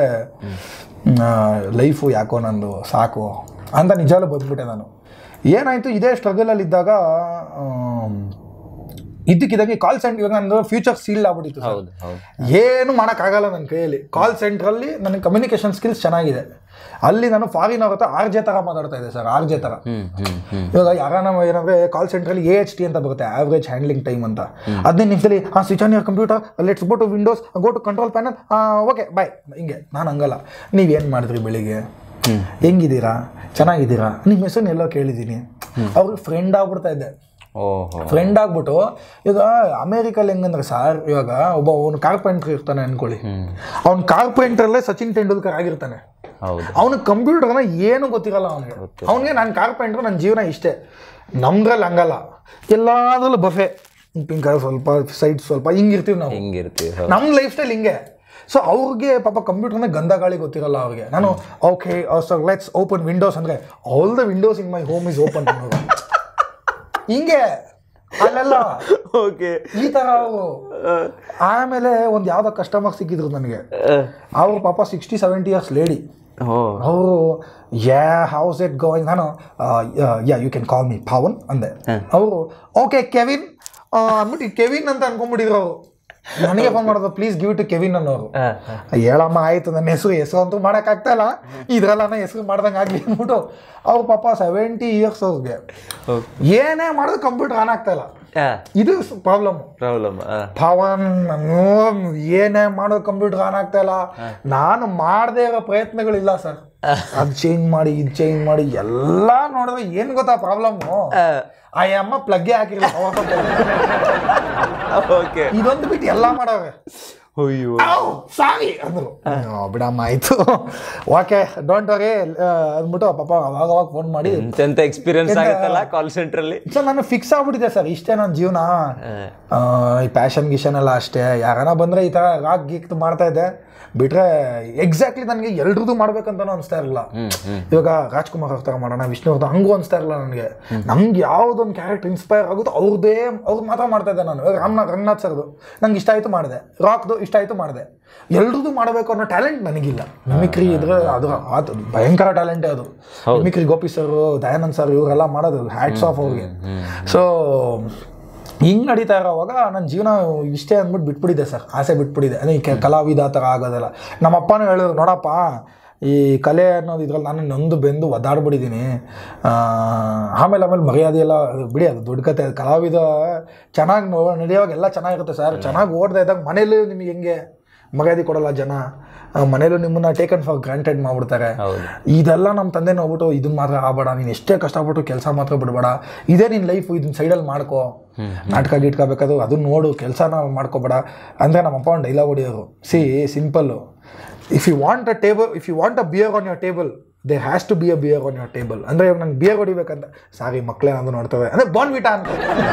ಲೈಫು ಯಾಕೋ ನಂದು ಸಾಕು ಅಂತ ನಿಜಾಲು ಬಂದ್ಬಿಟ್ಟೆ ನಾನು ಏನಾಯ್ತು ಇದೇ ಸ್ಟ್ರಗಲಲ್ಲಿ ಇದ್ದಾಗ ಇದ್ದಕ್ಕಿದ್ದಂಗೆ ಕಾಲ್ ಸೆಂಟರ್ ಇವಾಗ ನಂದು ಫ್ಯೂಚರ್ ಸೀಲ್ಡ್ ಆಗ್ಬಿಟ್ಟಿತ್ತು ಸರ್ ಹೌದು ಹೌದು ಏನು ಮಾಡೋಕ್ಕಾಗಲ್ಲ ನನ್ನ ಕೈಯಲ್ಲಿ ಕಾಲ್ ಸೆಂಟ್ರಲ್ಲಿ ನನಗೆ ಕಮ್ಯುನಿಕೇಷನ್ ಸ್ಕಿಲ್ಸ್ ಚೆನ್ನಾಗಿದೆ ಅಲ್ಲಿ ನಾನು ಫಾರಿನ್ ಅವ್ರ ಹತ್ರ ಆರ್ ಜೆ ಥರ ಮಾತಾಡ್ತಾ ಇದ್ದೆ ಸರ್ ಆರ್ ಜೆ ಥರ ಹ್ಮ್ ಹ್ಮ್ ಹ್ಮ್ ಇವಾಗ ಯಾರನ್ನ ಏನಂದ್ರೆ ಕಾಲ್ ಸೆಂಟ್ರಲ್ಲಿ ಎ ಎಚ್ ಟಿ ಅಂತ ಬರುತ್ತೆ ಆವ್ರೇಜ್ ಹ್ಯಾಂಡ್ಲಿಂಗ್ ಟೈಮ್ ಅಂತ ಹದಿನೈದು ನಿಮಿಷದಲ್ಲಿ ಹಾಂ switch on your computer let's go to Windows go to control panel okay bye ಹಿಂಗೆ ನಾನು ಹಂಗಲ್ಲ ನೀವೇನು ಮಾಡಿದ್ರಿ ಬೆಳಿಗ್ಗೆ ಹೆಂಗಿದ್ದೀರಾ ಚೆನ್ನಾಗಿದ್ದೀರಾ ನಿಮ್ಮ ಹೆಸರು ಎಲ್ಲೋ ಕೇಳಿದ್ದೀನಿ ಅವ್ರಿಗೆ ಫ್ರೆಂಡ್ ಆಗ್ಬಿಡ್ತಾ ಇದ್ದೆ ಓಹೋ ಫ್ರೆಂಡ್ ಆಗ್ಬಿಟ್ಟು ಈಗ ಅಮೇರಿಕಲ್ಲಿ ಹೆಂಗಂದ್ರೆ ಸರ್ ಇವಾಗ ಒಬ್ಬ ಅವನು ಕಾರ್ಪೆಂಟ್ರ್ ಇರ್ತಾನೆ ಅನ್ಕೊಳ್ಳಿ ಅವ್ನು ಕಾರ್ಪೆಂಟ್ರಲ್ಲೇ ಸಚಿನ್ ತೆಂಡೂಲ್ಕರ್ ಆಗಿರ್ತಾನೆ ಹೌದು ಅವನಿಗೆ ಕಂಪ್ಯೂಟರ್ನ ಏನು ಗೊತ್ತಿರಲ್ಲ ಅವನಿಗೆ ಅವನಿಗೆ ನಾನು ಕಾರ್ಪೆಂಟ್ರು ನನ್ನ ಜೀವನ ಇಷ್ಟೇ ನಮ್ದ್ರಲ್ಲಿ ಹಂಗಲ್ಲ ಎಲ್ಲಾದ್ರಲ್ಲೂ ಬಫೆ ಪಿಂಕ್ ಸ್ವಲ್ಪ ಸೈಡ್ ಸ್ವಲ್ಪ ಹಿಂಗಿರ್ತೀವಿ ನಾವು ಹಿಂಗಿರ್ತೀವಿ ಹೌದು ನಮ್ಮ ಲೈಫ್ ಸ್ಟೈಲ್ ಹಿಂಗೆ ಸೊ ಅವ್ರಿಗೆ ಪಾಪ ಕಂಪ್ಯೂಟರ್ನ ಗಂಧ ಗಾಳಿ ಗೊತ್ತಿರಲ್ಲ ಅವ್ರಿಗೆ ನಾನು okay sir let's open windows ಅಂದರೆ all the windows in my home is open ಹಿಂಗೆ ಅಲ್ಲೆಲ್ಲ ಓಕೆ ಈ ತರ ಅವರು ಆಮೇಲೆ ಒಂದು ಯಾವ್ದೋ ಕಸ್ಟಮರ್ ಸಿಕ್ಕಿದ್ರು ನನಗೆ ಅವ್ರು ಪಾಪ sixty seventy years lady oh ಅವರು ಯಾ ಹೌಸ್ ಇಟ್ ಗೋಯಿಂಗ್ ನಾನು yeah you can call me Pavan ಅಂದೆ ಅವರು ಓಕೆ ಕೆವಿನ್ ಅಂದ್ಬಿಟ್ಟು ಕೆವಿನ್ ಅಂತ ಅನ್ಕೊಂಡ್ಬಿಟ್ಟಿದ್ರು ಅವರು ನನಗೆ ಫೋನ್ ಮಾಡೋದು ಪ್ಲೀಸ್ ಗಿವ್ ಟು ಕೆವಿನ್ ಅನ್ನೋರು ಹೇಳಮ್ಮ ಆಯ್ತು ನನ್ನ ಹೆಸರು ಹೆಸರು ಅಂತೂ ಮಾಡೋಕ್ಕಾಗ್ತಾ ಇಲ್ಲ ಇದ್ರಲ್ಲ ನನ್ನ ಹೆಸರು ಮಾಡ್ದಂಗೆ ಆಗಲಿ ಅಂದ್ಬಿಟ್ಟು ಅವ್ರು ಪಾಪ ಸೆವೆಂಟಿ ಇಯರ್ಸ್ ಅವ್ರಿಗೆ ಏನೇ ಮಾಡಿದ್ರು ಕಂಪ್ಯೂಟರ್ ಆನ್ ಆಗ್ತಾ ಇಲ್ಲ ಇದು ಪ್ರಾಬ್ಲಮ್ ಪ್ರಾಬ್ಲಮ್ ಪವನ್ ನಾನು ಏನೇ ಮಾಡೋ ಕಂಪ್ಯೂಟರ್ ಆನ್ ಆಗ್ತಾ ಇಲ್ಲ ನಾನು ಮಾಡದೇ ಇರೋ ಪ್ರಯತ್ನಗಳಿಲ್ಲ ಸರ್ ಅದು ಚೇಂಜ್ ಮಾಡಿ ಇದು ಚೇಂಜ್ ಮಾಡಿ ಎಲ್ಲ ನೋಡಿದ್ರೆ ಏನು ಗೊತ್ತಾ ಪ್ರಾಬ್ಲಮ್ಮು ಆ ಅಮ್ಮ ಪ್ಲಗ್ಗೆ ಹಾಕಿರಲಿಲ್ಲ ಓಕೆ ಇದೊಂದು ಬಿಟ್ಟು ಎಲ್ಲ ಮಾಡವ್ರೆ ಅಯ್ಯೋ ಸಾರಿ ಅಂದರು ಬಿಡಮ್ಮ ಆಯ್ತು ಓಕೆ ಡೋಂಟ್ ವರಿ ಅಂದ್ಬಿಟ್ಟು ಪಾಪ ಅವಾಗ ಅವಾಗ ಫೋನ್ ಮಾಡಿ ಎಂತೆಂತ ಎಕ್ಸ್ಪೀರಿಯನ್ಸ್ ಆಗುತ್ತಲ್ಲ ಕಾಲ್ ಸೆಂಟರ್ ಅಲ್ಲಿ ಸರ್ ನಾನು ಫಿಕ್ಸ್ ಆಗ್ಬಿಟ್ಟಿದೆ ಸರ್ ಇಷ್ಟೇ ನನ್ನ ಜೀವನ ಆ, ಈ ಪ್ಯಾಷನ್ ಗಿಷನ್ ಎಲ್ಲ ಅಷ್ಟೇ ಯಾರನ ಬಂದರೆ ಈ ಥರ ರಾಗ್ ಗೀಕ್ ಮಾಡ್ತಾ ಇದ್ದೆ ಬಿಟ್ರೆ ಎಕ್ಸಾಕ್ಟ್ಲಿ ನನಗೆ ಎಲ್ರದ್ದು ಮಾಡ್ಬೇಕಂತನೂ ಅನಿಸ್ತಾ ಇರಲಿಲ್ಲ ಇವಾಗ ರಾಜ್ಕುಮಾರ್ ಅವ್ರ ಥರ ಮಾಡೋಣ ವಿಷ್ಣು ಅವ್ರದ್ದು ಹಂಗೂ ಅನಿಸ್ತಾ ಇರಲಿಲ್ಲ ನನಗೆ ನಂಗೆ ಯಾವುದೊಂದು ಕ್ಯಾರೆಕ್ಟರ್ ಇನ್ಸ್ಪೈರ್ ಆಗುತ್ತೋ ಅವ್ರದ್ದೇ ಅವ್ರದ್ದು ಮಾತ್ರ ಮಾಡ್ತಾ ಇದ್ದೆ ನಾನು ಇವಾಗ ರಾಮನಾಥ್ ರಂಗನಾಥ್ ಸರ್ದು ನಂಗೆ ಇಷ್ಟ ಆಯಿತು ಮಾಡಿದೆ ರಾಕ್ದು ಇಷ್ಟ ಆಯಿತು ಮಾಡಿದೆ ಎಲ್ರದ್ದು ಮಾಡಬೇಕು ಅನ್ನೋ ಟ್ಯಾಲೆಂಟ್ ನನಗಿಲ್ಲ ಮಿಮಿಕ್ರಿ ಇದ್ರೆ ಅದು ಅದು ಭಯಂಕರ ಟ್ಯಾಲೆಂಟೇ ಅದು mimicry Gopi sir Dayanand sir ಇವರೆಲ್ಲ ಮಾಡೋದು ಹ್ಯಾಟ್ಸ್ ಆಫ್ ಅವ್ರಿಗೆ ಸೊ ಹಿಂಗೆ ನಡೀತಾ ಇರೋವಾಗ ನನ್ನ ಜೀವನ ಇಷ್ಟೇ ಅಂದ್ಬಿಟ್ಟು ಬಿಟ್ಬಿಟ್ಟಿದೆ ಸರ್ ಆಸೆ ಬಿಟ್ಬಿಟ್ಟಿದೆ ಅದೇ ಈ ಕೆ- ಕಲಾವಿದ ಆ ಥರ ಆಗೋದಲ್ಲ ನಮ್ಮ ಅಪ್ಪನೂ ಹೇಳಿದ್ರು ನೋಡಪ್ಪ ಈ ಕಲೆ ಅನ್ನೋದು ಇದ್ರಲ್ಲಿ ನಾನು ನೊಂದು ಬೆಂದು ಒದ್ದಾಡ್ಬಿಟ್ಟಿದ್ದೀನಿ ಆ, ಆಮೇಲೆ ಆಮೇಲೆ ಮರ್ಯಾದೆ ಎಲ್ಲ ಅದು ಬಿಡಿ ಅದು ದೊಡ್ಡ ಕತೆ ಅದು ಕಲಾವಿದ ಚೆನ್ನಾಗಿ ನೋ ನಡೆಯುವಾಗ ಎಲ್ಲ ಚೆನ್ನಾಗಿರುತ್ತೆ ಸರ್ ಚೆನ್ನಾಗಿ ಓಡ್ತಾ ಇದ್ದಾಗ ಮನೇಲಿ ನಿಮಗೆ ಹೆಂಗೆ ಮರ್ಯಾದೆ ಕೊಡಲ್ಲ ಜನ ಆ, ಮನೇಲೂ ನಿಮ್ಮನ್ನ ಟೇಕನ್ ಫಾರ್ ಗ್ರಾಂಟೆಡ್ ಮಾಡ್ಬಿಡ್ತಾರೆ ಇದೆಲ್ಲ ನಮ್ಮ ತಂದೆ ನೋಡ್ಬಿಟ್ಟು ಇದನ್ನ ಮಾತ್ರ ಆಗಬೇಡ ನೀನು ಎಷ್ಟೇ ಕಷ್ಟಪಟ್ಟು ಕೆಲಸ ಮಾತ್ರ ಬಿಡಬೇಡ ಇದೇ ನಿನ್ನ ಲೈಫು ಇದನ್ನ ಸೈಡಲ್ಲಿ ಮಾಡ್ಕೋ ನಾಟಕ ಗೀಟ್ಕ ಬೇಕಾದ್ರು ಅದನ್ನ ನೋಡು ಕೆಲಸನ ಮಾಡ್ಕೋಬೇಡ ಅಂದರೆ ನಮ್ಮ ಅಪ್ಪ ಒಂದು ಡೈಲಾಗ್ ಹೊಡಿಯೋರು ಸಿ simple if you want a table if you want a beer on your table there has to be a beer on your table ಅಂದರೆ ಇವಾಗ ನಂಗೆ ಬಿಯರ್ ಹೊಡಿಬೇಕಂತ ಸಾರಿ ಮಕ್ಕಳೇ ಅಂದು ನೋಡ್ತವೆ ಅಂದರೆ ಬಾನ್ ವಿಟಾ ಅಂತ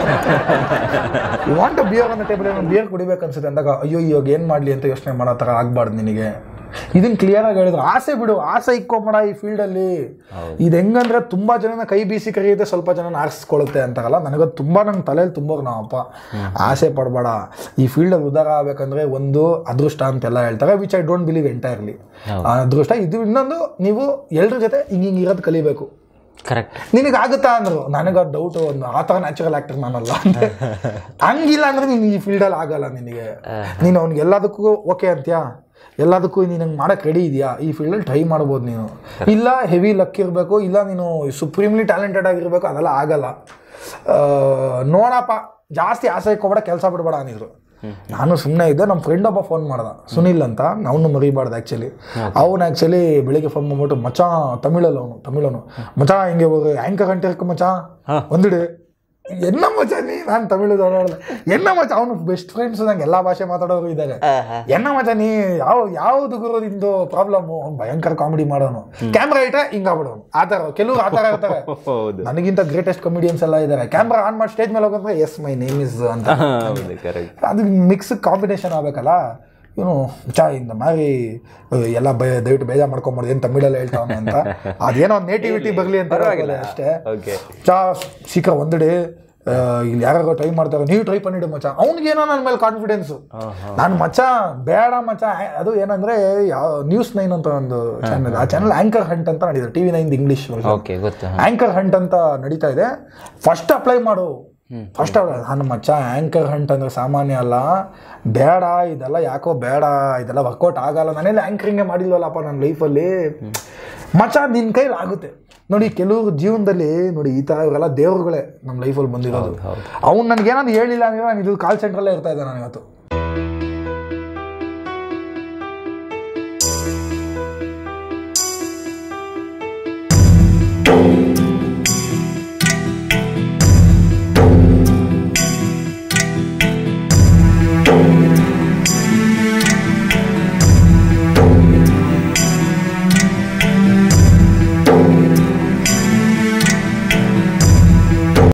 you want a beer on the table ಏನೋ beer ಕುಡಿಬೇಕು ಅನ್ಸುತ್ತೆ ಅಂದಾಗ ಅಯ್ಯೋ ಇವಾಗ ಏನು ಮಾಡಲಿ ಅಂತ ಯೋಚನೆ ಮಾಡೋ ಥರ ಆಗ್ಬಾರ್ದು ನಿನಗೆ ಇದನ್ನ ಕ್ಲಿಯರ್ ಆಗಿ ಹೇಳಿದ್ರು ಆಸೆ ಬಿಡು ಆಸೆ ಇಕ್ಕೊಂಬೇಡ ಈ ಫೀಲ್ಡಲ್ಲಿ ಇದು ಹೆಂಗಂದ್ರೆ ತುಂಬ ಜನನ ಕೈ ಬೀಸಿ ಕರೆಯುತ್ತೆ ಸ್ವಲ್ಪ ಜನ ಆರಿಸ್ಕೊಳ್ಳುತ್ತೆ ಅಂತಾರಲ್ಲ ನನಗದು ತುಂಬ ನಂಗೆ ತಲೆಯಲ್ಲಿ ತುಂಬೋರು ನಾವಪ್ಪ ಆಸೆ ಪಡಬೇಡ ಈ ಫೀಲ್ಡಲ್ಲಿ ಉದಾರ ಆಗ್ಬೇಕಂದ್ರೆ ಒಂದು ಅದೃಷ್ಟ ಅಂತೆಲ್ಲ ಹೇಳ್ತಾರೆ which I don't believe entirely ಅದೃಷ್ಟ ಇದು ಇನ್ನೊಂದು ನೀವು ಎಲ್ಲರ ಜೊತೆ ಹಿಂಗೆ ಹಿಂಗೆ ಇರೋದು ಕಲಿಬೇಕು ಕರೆಕ್ಟ್ ನಿನಗೆ ಆಗುತ್ತಾ ಅಂದ್ರು ನನಗೆ ಡೌಟ್ ಒಂದು ಆ ಥರ ನ್ಯಾಚುರಲ್ ಆಕ್ಟರ್ ನಾನಲ್ಲ ಅಂದೆ. ಹಂಗಿಲ್ಲ ಅಂದ್ರೆ ನೀನು ಈ ಫೀಲ್ಡಲ್ಲಿ ಆಗಲ್ಲ ನಿನಗೆ ನೀನು ಅವ್ನಿಗೆ ಎಲ್ಲದಕ್ಕೂ ಓಕೆ ಅಂತ್ಯಾ ಎಲ್ಲದಕ್ಕೂ ನೀನು ಹಂಗೆ ಮಾಡಕ್ಕೆ ರೆಡಿ ಇದೆಯಾ ಈ ಫೀಲ್ಡಲ್ಲಿ ಟ್ರೈ ಮಾಡ್ಬೋದು ನೀನು ಇಲ್ಲ ಹೆವಿ ಲಕ್ ಇರಬೇಕು ಇಲ್ಲ ನೀನು ಸುಪ್ರೀಮ್ಲಿ ಟ್ಯಾಲೆಂಟೆಡ್ ಆಗಿರಬೇಕು ಅದೆಲ್ಲ ಆಗಲ್ಲ ಆ, ನೋಡಪ್ಪ ಜಾಸ್ತಿ ಆಸೆ ಇಕ್ಕೋಬೇಡ ಕೆಲಸ ಬಿಡಬೇಡ ಅಂದಿದ್ರು ನಾನು ಸುಮ್ಮನೆ ಇದ್ದೆ ನಮ್ಮ ಫ್ರೆಂಡ್ ಒಬ್ಬ ಫೋನ್ ಮಾಡ್ದ ಸುನಿಲ್ ಅಂತ ಅವನು ಮರಿಬಾರ್ದು ಆ್ಯಕ್ಚುಲಿ ಅವನು ಆ್ಯಕ್ಚುಲಿ ಬೆಳಿಗ್ಗೆ ಫೋನ್ ಮಾಡ್ಬಿಟ್ಟು ಮಚ ತಮಿಳಲ್ಲಿ ಅವನು ತಮಿಳನು ಮಚ ಹಿಂಗೆ ಹೋಗಿ ಆ್ಯಂಕರ್ ಗಂಟೆ ಇರ್ಕ ಮಚ ಒಂದಿಡು ಎನ್ನ ಮಚ ನೀ ನಾನು ತಮಿಳು ನೋಡಲ್ಲ ಎನ್ನ ಮಚ ಅವನು ಬೆಸ್ಟ್ ಫ್ರೆಂಡ್ಸ್ ನಂಗೆ ಎಲ್ಲ ಭಾಷೆ ಮಾತಾಡೋರು ಇದ್ದಾರೆ ಎನ್ನ ಮಚ ನೀ ಯಾವ ಯಾವ್ದು ಗುರು ನಿಂದು ಪ್ರಾಬ್ಲಮ್ ಅವ್ನು ಭಯಂಕರ ಕಾಮಿಡಿ ಮಾಡೋನು ಕ್ಯಾಮ್ರಾ ಇಟ್ರೆ ಹಿಂಗಾಗ್ಬಿಡೋನು ಆ ಥರ ಕೆಲವರು ಆ ಥರ ಇರ್ತಾರೆ ಹೌದು ನನಗಿಂತ ಗ್ರೇಟೆಸ್ಟ್ ಕಮಿಡಿಯನ್ಸ್ ಎಲ್ಲ ಇದ್ದಾರೆ ಕ್ಯಾಮ್ರಾ ಆನ್ ಮಾಡಿ ಸ್ಟೇಜ್ ಮೇಲೆ ಹೋಗಂದ್ರೆ ಎಸ್ ಮೈ ನೇಮ್ ಇಸ್ ಅಂತ ಹೌದು ಕರೆಕ್ಟ್ ಅದು ಮಿಕ್ಸ್ ಕಾಂಬಿನೇಷನ್ ಆಗಬೇಕಲ್ಲ ಇವನು ಚಾ ಇಂದ ಮಾರಿ ಅಹ್, ಎಲ್ಲ ಬೇ ದಯವಿಟ್ಟು ಬೇಜಾರು ಮಾಡ್ಕೊಂಬಾರ್ದು ಏನು ತಮಿಳಲ್ಲಿ ಹೇಳ್ತಾವನೆ ಅಂತ ಅದೇನೋ ನೇಟಿವಿಟಿ ಬರಲಿ ಅಂತ ಹೇಳ್ಬೋದು ಅಷ್ಟೇ ಓಕೆ ಚಾ ಶೀಘ್ರ ಒಂದೆಡೆ ಇಲ್ಲಿ ಯಾರು ಟ್ರೈ ಮಾಡ್ತಾರೆ ನೀವು ಟ್ರೈ பண்ணிடு ಮಚ್ಚ ಅವ್ನಿಗೇನೋ ನನ್ನ ಮೇಲೆ ಕಾನ್ಫಿಡೆನ್ಸು ನಾನು ಮಚ್ಚ ಬೇಡ ಮಚ್ಚ ಆ- ಅದು ಏನಂದ್ರೆ ಯಾವ ನ್ಯೂಸ್ ನೈನ್ ಅಂತ ಒಂದು ಚಾನಲ್ ಆ ಚಾನಲ್ ಆಂಕರ್ ಹಂಟ್ ಅಂತ ನಡೀತಾರೆ T V nine English okay ಗೊತ್ತು ಆಂಕರ್ ಹಂಟ್ ಅಂತ ನಡೀತಾ ಇದೆ ಫಸ್ಟ್ ಅಪ್ಲೈ ಮಾಡು ಫಸ್ಟ್ ನಾನು ಮಚ್ಚ ಆಂಕರ್ ಹಂಟ್ ಅಂದ್ರೆ ಸಾಮಾನ್ಯ ಅಲ್ಲ ಬೇಡ ಇದೆಲ್ಲ ಯಾಕೋ ಬೇಡ ಇದೆಲ್ಲ ವರ್ಕೌಟ್ ಆಗಲ್ಲ ನಾನೆಲ್ಲ ಆಂಕರಿಂಗೇ ಮಾಡಿಲ್ವಲ್ಲಪ್ಪ ನನ್ನ ಲೈಫಲ್ಲಿ ಮಚ್ಚ ನಿನ್ನ ಕೈಲಿ ಆಗುತ್ತೆ ನೋಡಿ ಕೆಲವರು ಜೀವನದಲ್ಲಿ ನೋಡಿ ಈ ಥರ ಇವರೆಲ್ಲ ದೇವರುಗಳೇ ನಮ್ಮ ಲೈಫಲ್ಲಿ ಬಂದಿರೋದು ಅವ್ನು ನನಗೇನಾದ್ರು ಹೇಳಿಲ್ಲ ಅಂದ್ರೆ ನಾನು ಇದು ಕಾಲ್ ಸೆಂಟ್ರಲ್ಲೇ ಇರ್ತಾ ಇದ್ದೆ ನಾನು ಇವತ್ತು